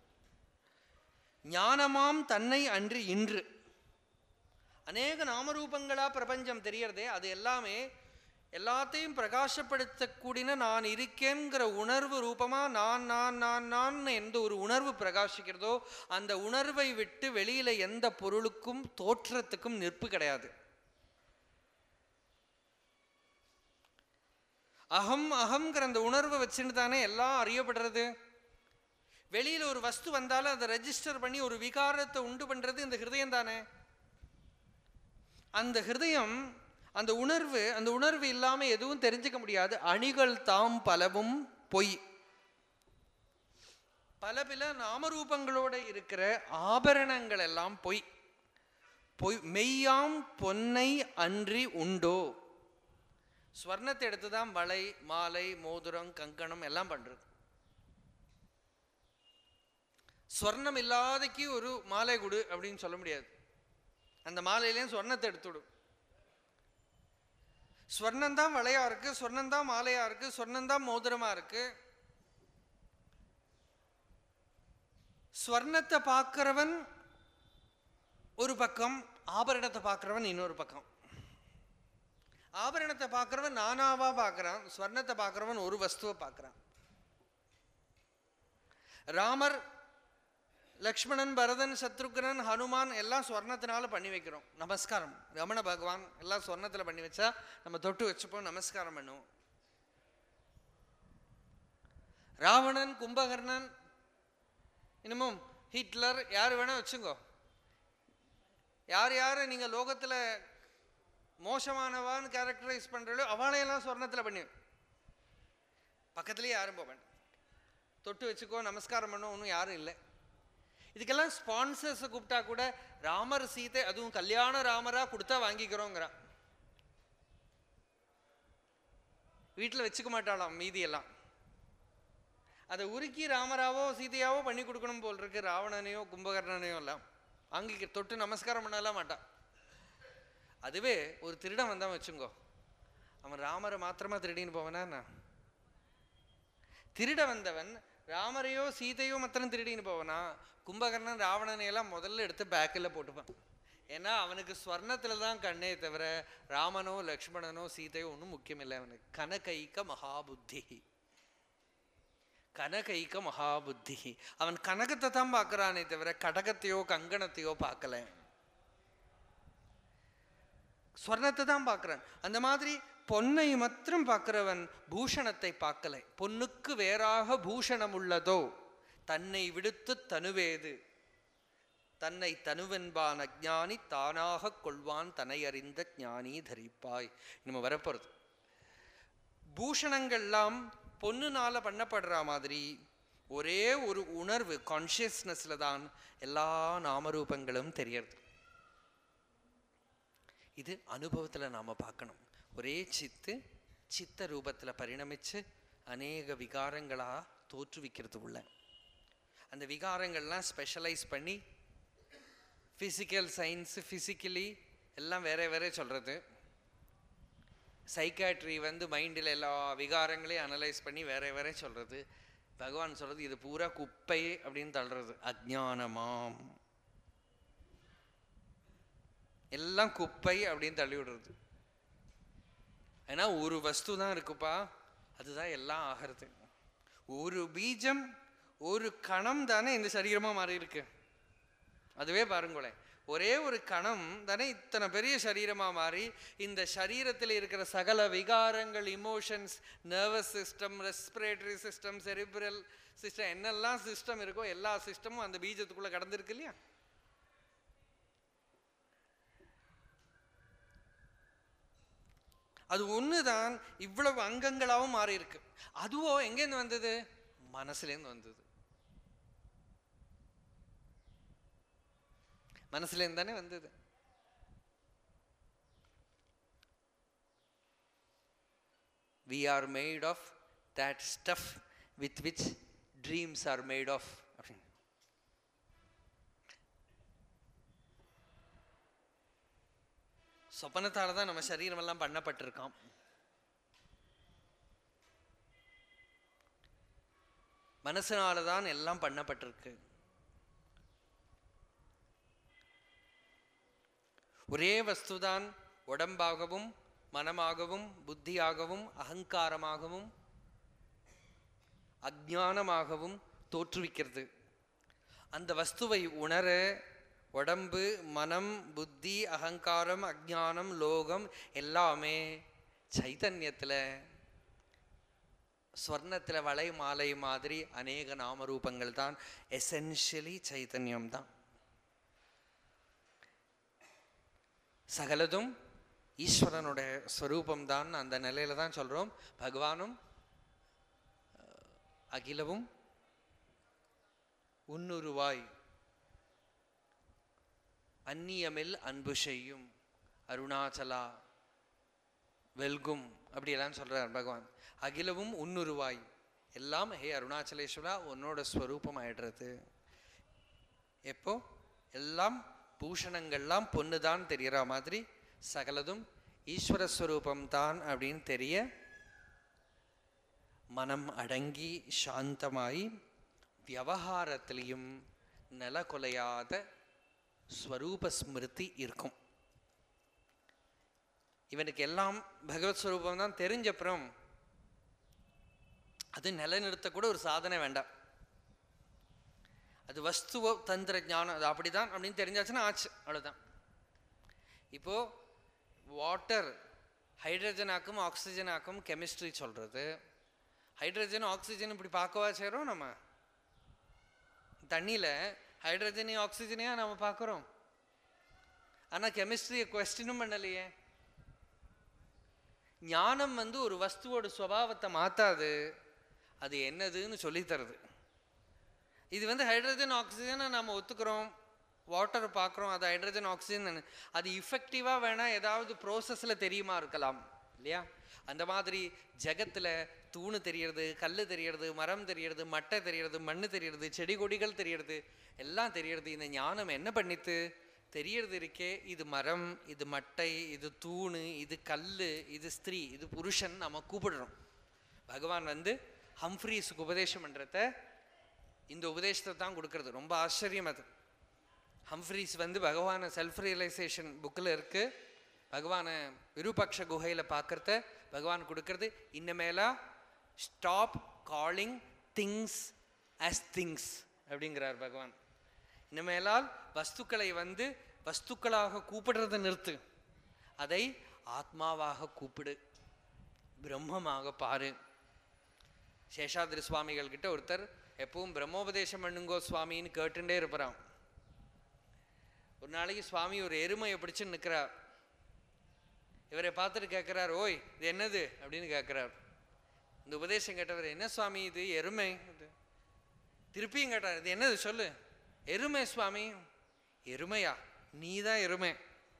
ஞானமாம் தன்னை அன்று இன்று அநேக நாமரூபங்களா பிரபஞ்சம் தெரியறதே அது எல்லாமே எல்லாத்தையும் பிரகாசப்படுத்தக்கூடின நான் இருக்கேங்கிற உணர்வு ரூபமா நான் நான் நான் நான் எந்த ஒரு உணர்வு பிரகாசிக்கிறதோ அந்த உணர்வை விட்டு வெளியில எந்த பொருளுக்கும் தோற்றத்துக்கும் நிற்பு கிடையாது அகம் அகம்ங்கிற அந்த உணர்வை வச்சுட்டு தானே எல்லாம் அறியப்படுறது வெளியில ஒரு வஸ்து வந்தாலும் அதை ரெஜிஸ்டர் பண்ணி ஒரு விகாரத்தை உண்டு பண்றது இந்த ஹிருதயம் தானே அந்த ஹிருதயம் அந்த உணர்வு அந்த உணர்வு இல்லாம எதுவும் தெரிஞ்சுக்க முடியாது அணிகள் தாம் பலவும் பொய் பல பல நாமரூபங்களோட இருக்கிற ஆபரணங்கள் எல்லாம் பொய் பொய் மெய்யாம் பொன்னை அன்றி உண்டோ ஸ்வர்ணத்தை எடுத்து தான் வளை மாலை மோதிரம் கங்கணம் எல்லாம் பண்றது ஸ்வர்ணம் இல்லாதக்கு ஒரு மாலை கொடு அப்படின்னு சொல்ல முடியாது அந்த மாலையிலேயும் ஸ்வர்ணத்தை எடுத்துடு ஸ்வர்ணம் தான் வளையா இருக்கு ஸ்வர்ணம் தான் மாலையா இருக்கு ஸ்வர்ணம் தான் மோதிரமா இருக்கு ஸ்வர்ணத்தை பார்க்கிறவன் ஒரு பக்கம் ஆபரணத்தை பார்க்கிறவன் இன்னொரு பக்கம் ஆபரணத்தை பார்க்கிறவன் நானாவா பார்க்கறான் ஸ்வர்ணத்தை பார்க்கிறவன் ஒரு வஸ்துவை பார்க்கறான் ராமர் லக்ஷ்மணன் பரதன் சத்ருக்னன் ஹனுமான் எல்லாம் ஸ்வர்ணத்தினால பண்ணி வைக்கிறோம் நமஸ்காரம் ரமண பகவான் எல்லாம் ஸ்வர்ணத்தில் பண்ணி வச்சா நம்ம தொட்டு வச்சுப்போம் நமஸ்காரம் பண்ணுவோம் ராவணன் கும்பகர்ணன் இன்னமும் ஹிட்லர் யார் வேணா வச்சுங்கோ யார் யார் நீங்க லோகத்துல மோசமானவான்னு கேரக்டரைஸ் பண்றீங்களோ அவளையெல்லாம் சொர்ணத்துல பண்ணி பக்கத்துலயே யாரும் போக வேண்டாம் தொட்டு வச்சுக்கோ நமஸ்காரம் பண்ண ஒன்றும் யாரும் இல்லை இதுக்கெல்லாம் ஸ்பான்சர்ஸை கூப்பிட்டா கூட ராமர் சீதை அதுவும் கல்யாண ராமரா கொடுத்தா வாங்கிக்கிறோங்கிறான் வீட்டில் வச்சுக்க மாட்டாளாம் மீதியெல்லாம் அதை உருக்கி ராமராவோ சீதையாவோ பண்ணி கொடுக்கணும் போல் இருக்கு ராவணனையோ கும்பகர்ணனையோ எல்லாம் அங்கே தொட்டு நமஸ்காரம் பண்ணலாம் மாட்டான் அதுவே ஒரு திருடன் வந்தான் வச்சுங்கோ அவன் ராமரை மாத்திரமா திருடின்னு போவனா என்ன? திருட வந்தவன் ராமரையோ சீதையோ மாத்திரம் திருடின்னு போவனா கும்பகர்ணன் ராவணனை எல்லாம் முதல்ல எடுத்து பேக்கில் போட்டுப்பான் ஏன்னா அவனுக்கு ஸ்வர்ணத்துல தான் கண்ணே தவிர ராமனோ லக்ஷ்மணனோ சீதையோ ஒன்றும் முக்கியமில்லை அவனுக்கு கனகைக்க மகாபுத்தி கனகைக்க மகாபுத்தி அவன் கனகத்தை தான் பார்க்கறானே தவிர கடகத்தையோ கங்கணத்தையோ பார்க்கல ஸ்வர்ணத்தை தான் பார்க்கறான் அந்த மாதிரி பொன்னை மாத்திரம் பார்க்கிறவன் பூஷணத்தை பார்க்கலை பொன்னுக்கு வேறாக பூஷணம் உள்ளதோ தன்னை விடுத்து தனுவேது தன்னை தனுவென்பான் அஜ்ஞானி தானாக கொள்வான் தன்னை அறிந்த ஞானி தரிப்பாய் நம்ம வரப்போறது பூஷணங்கள்லாம் பொண்ணுனால பண்ணப்படுற மாதிரி ஒரே ஒரு உணர்வு கான்ஷியஸ்னஸ்ல தான் எல்லா நாமரூபங்களும் தெரியறது இது அனுபவத்துல நாம பார்க்கணும் ஒரே சித்து சித்த ரூபத்துல பரிணமிச்சு அநேக விகாரங்களா தோற்றுவிக்கிறது உள்ள அந்த விகாரங்கள்லாம் ஸ்பெஷலைஸ் பண்ணி ஃபிசிக்கல் சயின்ஸ் ஃபிசிக்கலி எல்லாம் வேற வேற சொல்றது சைக்காட்ரி வந்து மைண்டில் எல்லா விகாரங்களையும் அனலைஸ் பண்ணி வேற வேற சொல்றது பகவான் சொல்றது இது பூரா குப்பை அப்படின்னு தள்ளுறது அஜ்ஞானமாம் எல்லாம் குப்பை அப்படின்னு தள்ளி விடுறது ஏன்னா ஒரு வஸ்து தான் இருக்குப்பா அதுதான் எல்லாம் ஆகிறது ஒரு பீஜம் ஒரு கணம் தானே இந்த சரீரமா மாறி இருக்கு அதுவே பாருங்களேன் ஒரே ஒரு கணம் தானே இத்தனை பெரிய சரீரமா மாறி இந்த சரீரத்தில் இருக்கிற சகல விகாரங்கள் emotions nervous system respiratory system cerebral system என்னெல்லாம் சிஸ்டம் இருக்கோ எல்லா சிஸ்டமும் அந்த பீஜத்துக்குள்ள கடந்திருக்கு இல்லையா அது ஒண்ணுதான் இவ்வளவு அங்கங்களாவும் மாறி இருக்கு அதுவோ எங்கேருந்து வந்தது மனசுலேருந்து வந்தது மனசுலேருந்து தானே வந்தது we are made of that stuff with which dreams are made of அப்படின்னு. சொப்பனத்தால தான் நம்ம சரீரம் எல்லாம் பண்ணப்பட்டிருக்கோம் மனசுனால தான் எல்லாம் பண்ணப்பட்டிருக்கு ஒரே வஸ்துதான் உடம்பாகவும் மனமாகவும் புத்தியாகவும் அகங்காரமாகவும் அஜானமாகவும் தோற்றுவிக்கிறது அந்த வஸ்துவை உணர உடம்பு மனம் புத்தி அகங்காரம் அஜானம் லோகம் எல்லாமே சைத்தன்யத்தில் ஸ்வர்ணத்தில் வளை மாலை மாதிரி அநேக நாமரூபங்கள் தான் எசென்ஷியலி சைத்தன்யம் தான் சகலதும் ஈஸ்வரனுடைய ஸ்வரூபம் தான் அந்த நிலையில தான் சொல்றோம் பகவானும் அஹ், அகிலவும் உன்னுருவாய் அந்நியமில் அன்பு செய்யும் அருணாச்சலா வெல்கும் அப்படியெல்லாம் சொல்றார் பகவான் அகிலவும் உன்னுருவாய் எல்லாம் ஹே அருணாச்சலேஸ்வரா உன்னோட ஸ்வரூபம் ஆயிடுறது எப்போ எல்லாம் பூஷணங்கள்லாம் பொண்ணுதான் தெரியற மாதிரி சகலதும் ஈஸ்வர ஸ்வரூபம் தான் அப்படின்னு தெரிய மனம் அடங்கி சாந்தமாய் வியவகாரத்திலையும் நிலகுலையாத ஸ்வரூப ஸ்மிருதி இருக்கும் இவனுக்கு எல்லாம் பகவத் ஸ்வரூபம் தான் தெரிஞ்சப்புறம் அது நிலைநிறுத்த கூட ஒரு சாதனை வேண்டாம் அது வஸ்துவ தந்திர ஞானம் அது அப்படிதான் அப்படின்னு தெரிஞ்சாச்சுன்னா ஆச்சு அவ்வளவுதான் இப்போ வாட்டர் ஹைட்ரஜன் ஆக்கும் ஆக்சிஜன் ஆக்கும் கெமிஸ்ட்ரி சொல்றது ஹைட்ரஜன் ஆக்சிஜன் இப்படி பார்க்கவா செய்கிறோம் நம்ம தண்ணியில் ஹைட்ரஜனையும் ஆக்சிஜனையும் நம்ம பார்க்குறோம் ஆனால் கெமிஸ்ட்ரியை கொஸ்டினும் பண்ணலையே ஞானம் வந்து ஒரு வஸ்துவோட சுபாவத்தை மாத்தாது அது என்னதுன்னு சொல்லித் தருது இது வந்து ஹைட்ரஜன் ஆக்சிஜனை நம்ம ஒத்துக்கிறோம் வாட்டர் பார்க்குறோம் அது ஹைட்ரஜன் ஆக்சிஜன் அது இஃபெக்டிவாக வேணால் ஏதாவது ப்ரோசஸில் தெரியுமா இருக்கலாம் இல்லையா அந்த மாதிரி ஜகத்தில் தூணு தெரியறது கல் தெரியறது மரம் தெரியறது மட்டை தெரியறது மண்ணு தெரியறது செடி கொடிகள் தெரியறது எல்லாம் தெரியறது இந்த ஞானம் என்ன பண்ணித்து தெரியறது இருக்கே இது மரம் இது மட்டை இது தூணு இது கல் இது ஸ்திரீ இது புருஷன் நம்ம கூப்பிடுறோம் பகவான் வந்து ஹம்ஃப்ரீஸுக்கு உபதேசம் பண்ணுறத இந்த உபதேசத்தை தான் கொடுக்கறது ரொம்ப ஆச்சரியம் அது ஹம்ஃப்ரீஸ் வந்து பகவானை செல்ஃப் ரியலைசேஷன் புக்கில் இருக்கு பகவானை விருபக்ஷ குகையில் பார்க்கறத பகவான் கொடுக்கறது இன்னமேலா stop calling things as things அப்படிங்கிறார் பகவான் இனிமேலால் வஸ்துக்களை வந்து வஸ்துக்களாக கூப்பிடுறதை நிறுத்து அதை ஆத்மாவாக கூப்பிடு பிரம்மமாக பாரு சேஷாதிரி சுவாமிகள் கிட்ட ஒருத்தர் எப்பவும் பிரம்மோபதேசம் பண்ணுங்கோ சுவாமின்னு கேட்டுட்டே இருப்பாராம் ஒரு நாளைக்கு சுவாமி ஒரு எருமையை பிடிச்சு நிற்கிறார் இவரை பார்த்துட்டு கேட்குறார் ஓய் இது என்னது அப்படின்னு கேட்குறார் இந்த உபதேசம் கேட்டவர் என்ன சுவாமி இது எருமை இது திருப்பியும் கேட்டார் இது என்னது சொல்லு எருமை சுவாமி எருமையா நீ தான் எருமை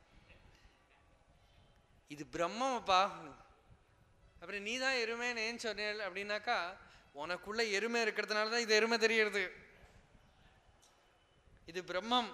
இது பிரம்மப்பா அப்புறம் நீ தான் எருமைன்னு ஏன் சொன்னேன் அப்படின்னாக்கா உனக்குள்ள எருமை இருக்கிறதுனால தான் இது எருமை தெரியறது இது பிரம்மம்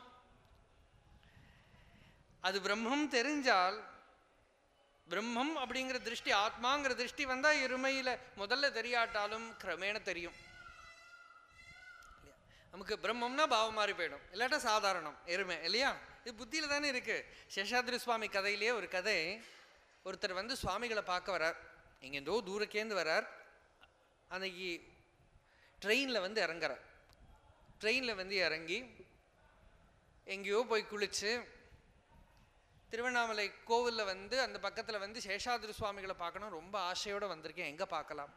அது பிரம்மம் தெரிஞ்சால் பிரம்மம் அப்படிங்கிற திருஷ்டி ஆத்மாங்கிற திருஷ்டி வந்தா எருமையில முதல்ல தெரியாட்டாலும் கிரமேண தெரியும் இல்லையா? நமக்கு பிரம்மம்னா பாவம் மாறி போயிடும் இல்லாட்டா சாதாரணம் எருமை இல்லையா இது புத்தியில தானே இருக்கு சேஷாத்ரி சுவாமி கதையிலேயே ஒரு கதை ஒருத்தர் வந்து சுவாமிகளை பார்க்க வரார் எங்கேருந்தோ தூரக்கேந்து வரார் அன்னைக்கு ட்ரெயினில் வந்து இறங்குறார் ட்ரெயினில் வந்து இறங்கி எங்கேயோ போய் குளிச்சு திருவண்ணாமலை கோவிலில் வந்து அந்த பக்கத்தில் வந்து சேஷாதிரி சுவாமிகளை பார்க்கணும் ரொம்ப ஆசையோடு வந்திருக்கேன் எங்கே பார்க்கலாம்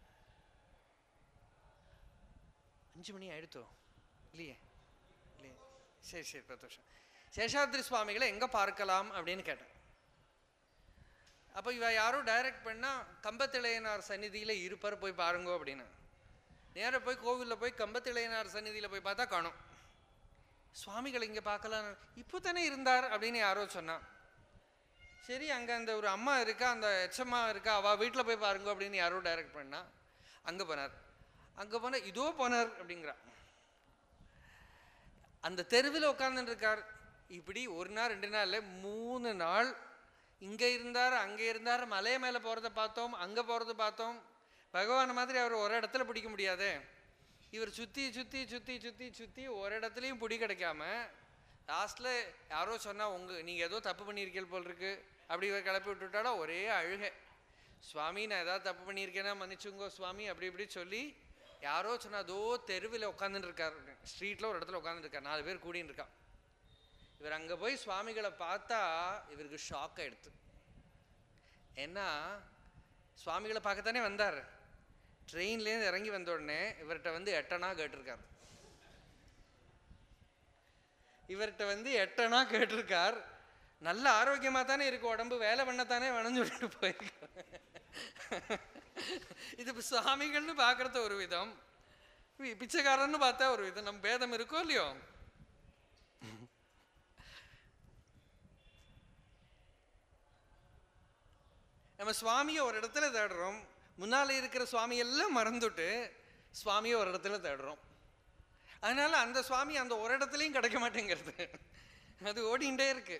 அஞ்சு மணி ஆயிடுத்தோ இல்லையே இல்லையே சரி சரி பிரதோஷம் சேஷாதிரி சுவாமிகளை எங்கே பார்க்கலாம் அப்படின்னு கேட்டேன் அப்போ இவ யாரோ டைரக்ட் பண்ணால் கம்பத்திளையனார் சந்நிதியில் இருப்பார் போய் பாருங்கோ அப்படின்னு நேராக போய் கோவிலில் போய் கம்பத்திளையனார் சந்நிதியில் போய் பார்த்தா காணோம் சுவாமிகளை இங்கே பார்க்கலாம் இப்போ தானே இருந்தார் அப்படின்னு யாரோ சொன்னான் சரி அங்கே அந்த ஒரு அம்மா இருக்கா அந்த எச்சம்மா இருக்கா அவள் வீட்டில் போய் பாருங்க அப்படின்னு யாரோ டைரக்ட் பண்ணா அங்கே போனார் அங்கே போனால் இதோ போனார் அப்படிங்கிறா அந்த தெருவில் உட்கார்ந்துட்டு இருக்கார் இப்படி ஒரு நாள் ரெண்டு நாள் மூணு நாள் இங்கே இருந்தார் அங்கே இருந்தார் மலை மேலே போகிறத பார்த்தோம் அங்கே போகிறத பார்த்தோம் பகவான் மாதிரி அவர் ஒரு இடத்துல பிடிக்க முடியாதே இவர் சுற்றி சுற்றி சுற்றி சுற்றி சுற்றி ஒரு இடத்துலையும் பிடி கிடைக்காம லாஸ்ட்டில் யாரோ சொன்னா உங்க நீங்கள் ஏதோ தப்பு பண்ணியிருக்கீங்க போல் இருக்கு அப்படி இவர் கிளப்பி விட்டுட்டாடா ஒரே அழுகை சுவாமி நான் ஏதாவது தப்பு பண்ணியிருக்கேன்னா மன்னிச்சுங்கோ சுவாமி அப்படி இப்படி சொல்லி யாரோ சொன்னா அதோ தெருவில் உட்காந்துட்டு இருக்கார் ஸ்ட்ரீட்டில் ஒரு இடத்துல உட்காந்துட்டு இருக்கார் நாலு பேர் கூடின்னு இருக்கான் இவர் அங்கே போய் சுவாமிகளை பார்த்தா இவருக்கு ஷாக் ஆயிடுத்து ஏன்னா சுவாமிகளை பார்க்கத்தானே வந்தார் ட்ரெயின்லேருந்து இறங்கி வந்த உடனே இவர்கிட்ட வந்து எட்டனா கேட்டிருக்கார் இவர்கிட்ட வந்து எட்டனா கேட்டிருக்கார் நல்ல ஆரோக்கியமாக தானே இருக்கு உடம்பு வேலை பண்ணத்தானே வேணும்னு சொல்லிட்டு போயிருக்கார் இது இப்ப சுவாமிகள்னு பார்க்கறது ஒரு விதம் பி- பிச்சைக்காரன்னு பார்த்தா ஒரு விதம் நம்ம பேதம் இருக்கோ இல்லையோ நம்ம சுவாமியை ஒரு இடத்துல தேடுறோம் முன்னால இருக்கிற சுவாமி எல்லாம் மறந்துட்டு சுவாமியை ஒரு இடத்துல தேடுறோம் அதனால அந்த சுவாமி அந்த ஒரு இடத்துலையும் கிடைக்க மாட்டேங்கிறது அது ஓடிண்டே இருக்கு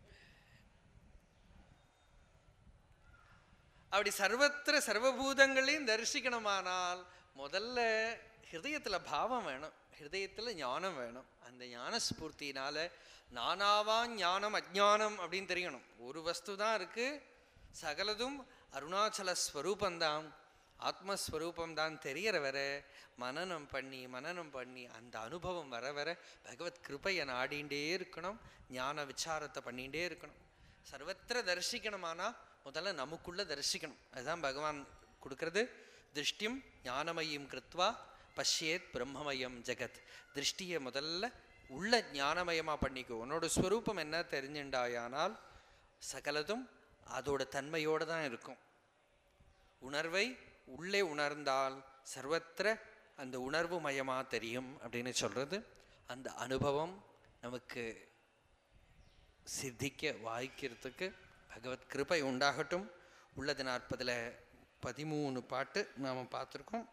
அப்படி சர்வத்திர சர்வபூதங்களையும் தரிசிக்கணுமானால் முதல்ல ஹிருதயத்துல பாவம் வேணும் ஹிருதயத்துல ஞானம் வேணும் அந்த ஞான ஸ்பூர்த்தினால நானாவா ஞானம் அஜ்ஞானம் அப்படின்னு தெரியணும் ஒரு வஸ்து தான் இருக்கு சகலதும் அருணாச்சல ஸ்வரூபந்தான் ஆத்மஸ்வரூபம் தான் தெரியற வர மனனம் பண்ணி மனனம் பண்ணி அந்த அனுபவம் வர வர பகவத் கிருபையை நாடிண்டே இருக்கணும் ஞான விசாரத்தை பண்ணிகிட்டே இருக்கணும் சர்வத்திர தரிசிக்கணுமானா முதல்ல நமக்குள்ள தரிசிக்கணும் அதுதான் பகவான் கொடுக்கறது திருஷ்டியும் ஞானமயம் கிருத்வா பஷ்யேத் பிரம்மமயம் ஜெகத் திருஷ்டியை முதல்ல உள்ள ஞானமயமா பண்ணிக்கோ உன்னோட ஸ்வரூபம் என்ன தெரிஞ்சுண்டாயானால் சகலதும் அதோட தன்மையோட தான் இருக்கும் உணர்வை உள்ளே உணர்ந்தால் சர்வத்திர அந்த உணர்வு மயமா தெரியும் அப்படின்னு சொல்றது அந்த அனுபவம் நமக்கு சித்திக்க வாய்க்கிறதுக்கு பகவத் கிருபை உண்டாகட்டும் உள்ளது நாற்பதில் பதிமூணு பாட்டு நாம் பார்த்துருக்கோம்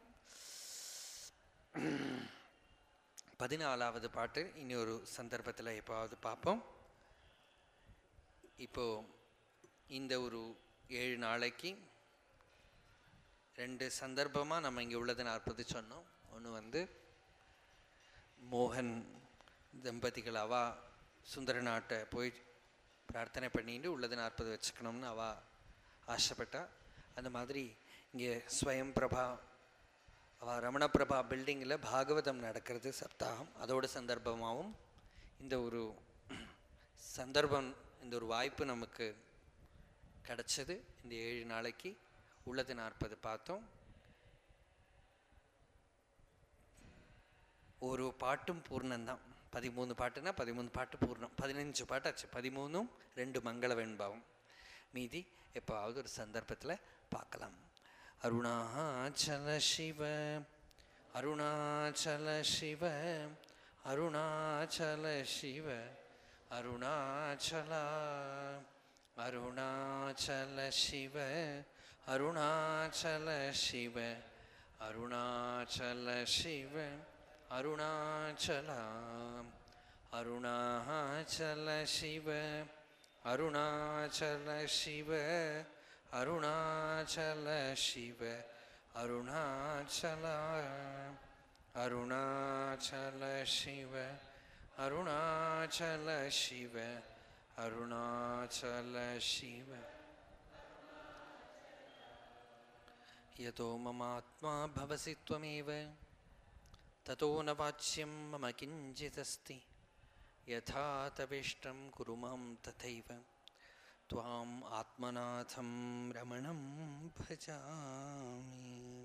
பதினாலாவது பாட்டு இனி ஒரு சந்தர்ப்பத்தில் எப்பாவது பார்ப்போம் இப்போ இந்த ஒரு ஏழு நாளைக்கு ரெண்டு சந்தர்ப்பமாக நம்ம இங்கே உள்ளது நாற்பது சொன்னோம் ஒன்று வந்து மோகன் தம்பதிகள் அவா சுந்தர நாட்டை போய் பிரார்த்தனை பண்ணிட்டு உள்ளது நாற்பது வச்சுக்கணும்னு அவ ஆசைப்பட்டா அந்த மாதிரி இங்கே ஸ்வயம் பிரபா அவ ரமண பிரபா பில்டிங்கில் பாகவதம் நடக்கிறது சப்தாகம் அதோட சந்தர்ப்பமாகவும் இந்த ஒரு சந்தர்ப்பம் இந்த ஒரு வாய்ப்பு நமக்கு கிடைச்சது இந்த ஏழு நாளைக்கு உள்ளது நாற்பது பார்த்தோம் ஒரு பாட்டும் பூர்ணம்தான் பதிமூணு பாட்டுனா பதிமூணு பாட்டு பூர்ணம் பதினஞ்சு பாட்டாச்சு பதிமூணும் ரெண்டு மங்கள வெண்பாவம் மீதி எப்பாவது ஒரு சந்தர்ப்பத்தில் பார்க்கலாம் அருணாச்சல சிவ அருணாச்சல சிவ அருணாச்சல சிவ அருணாச்சலா அருணாச்சல சிவ அருணாச்சல சிவ அருணாச்சல சிவ அருணாச்சலா அருணாச்சல சிவ அருணாச்சல சிவ அருணாச்சல சிவ அருணாச்சலா அருணாச்சல சிவ அருணாச்சல சிவ அருணாச்சல சிவ यतो ममात्मा भवसि त्वमेव ततो न वाच्यं मम किञ्चिदस्ति यथा तवेष्टं कुरु मां तथैव त्वाम् आत्मनाथं रमणं भजामि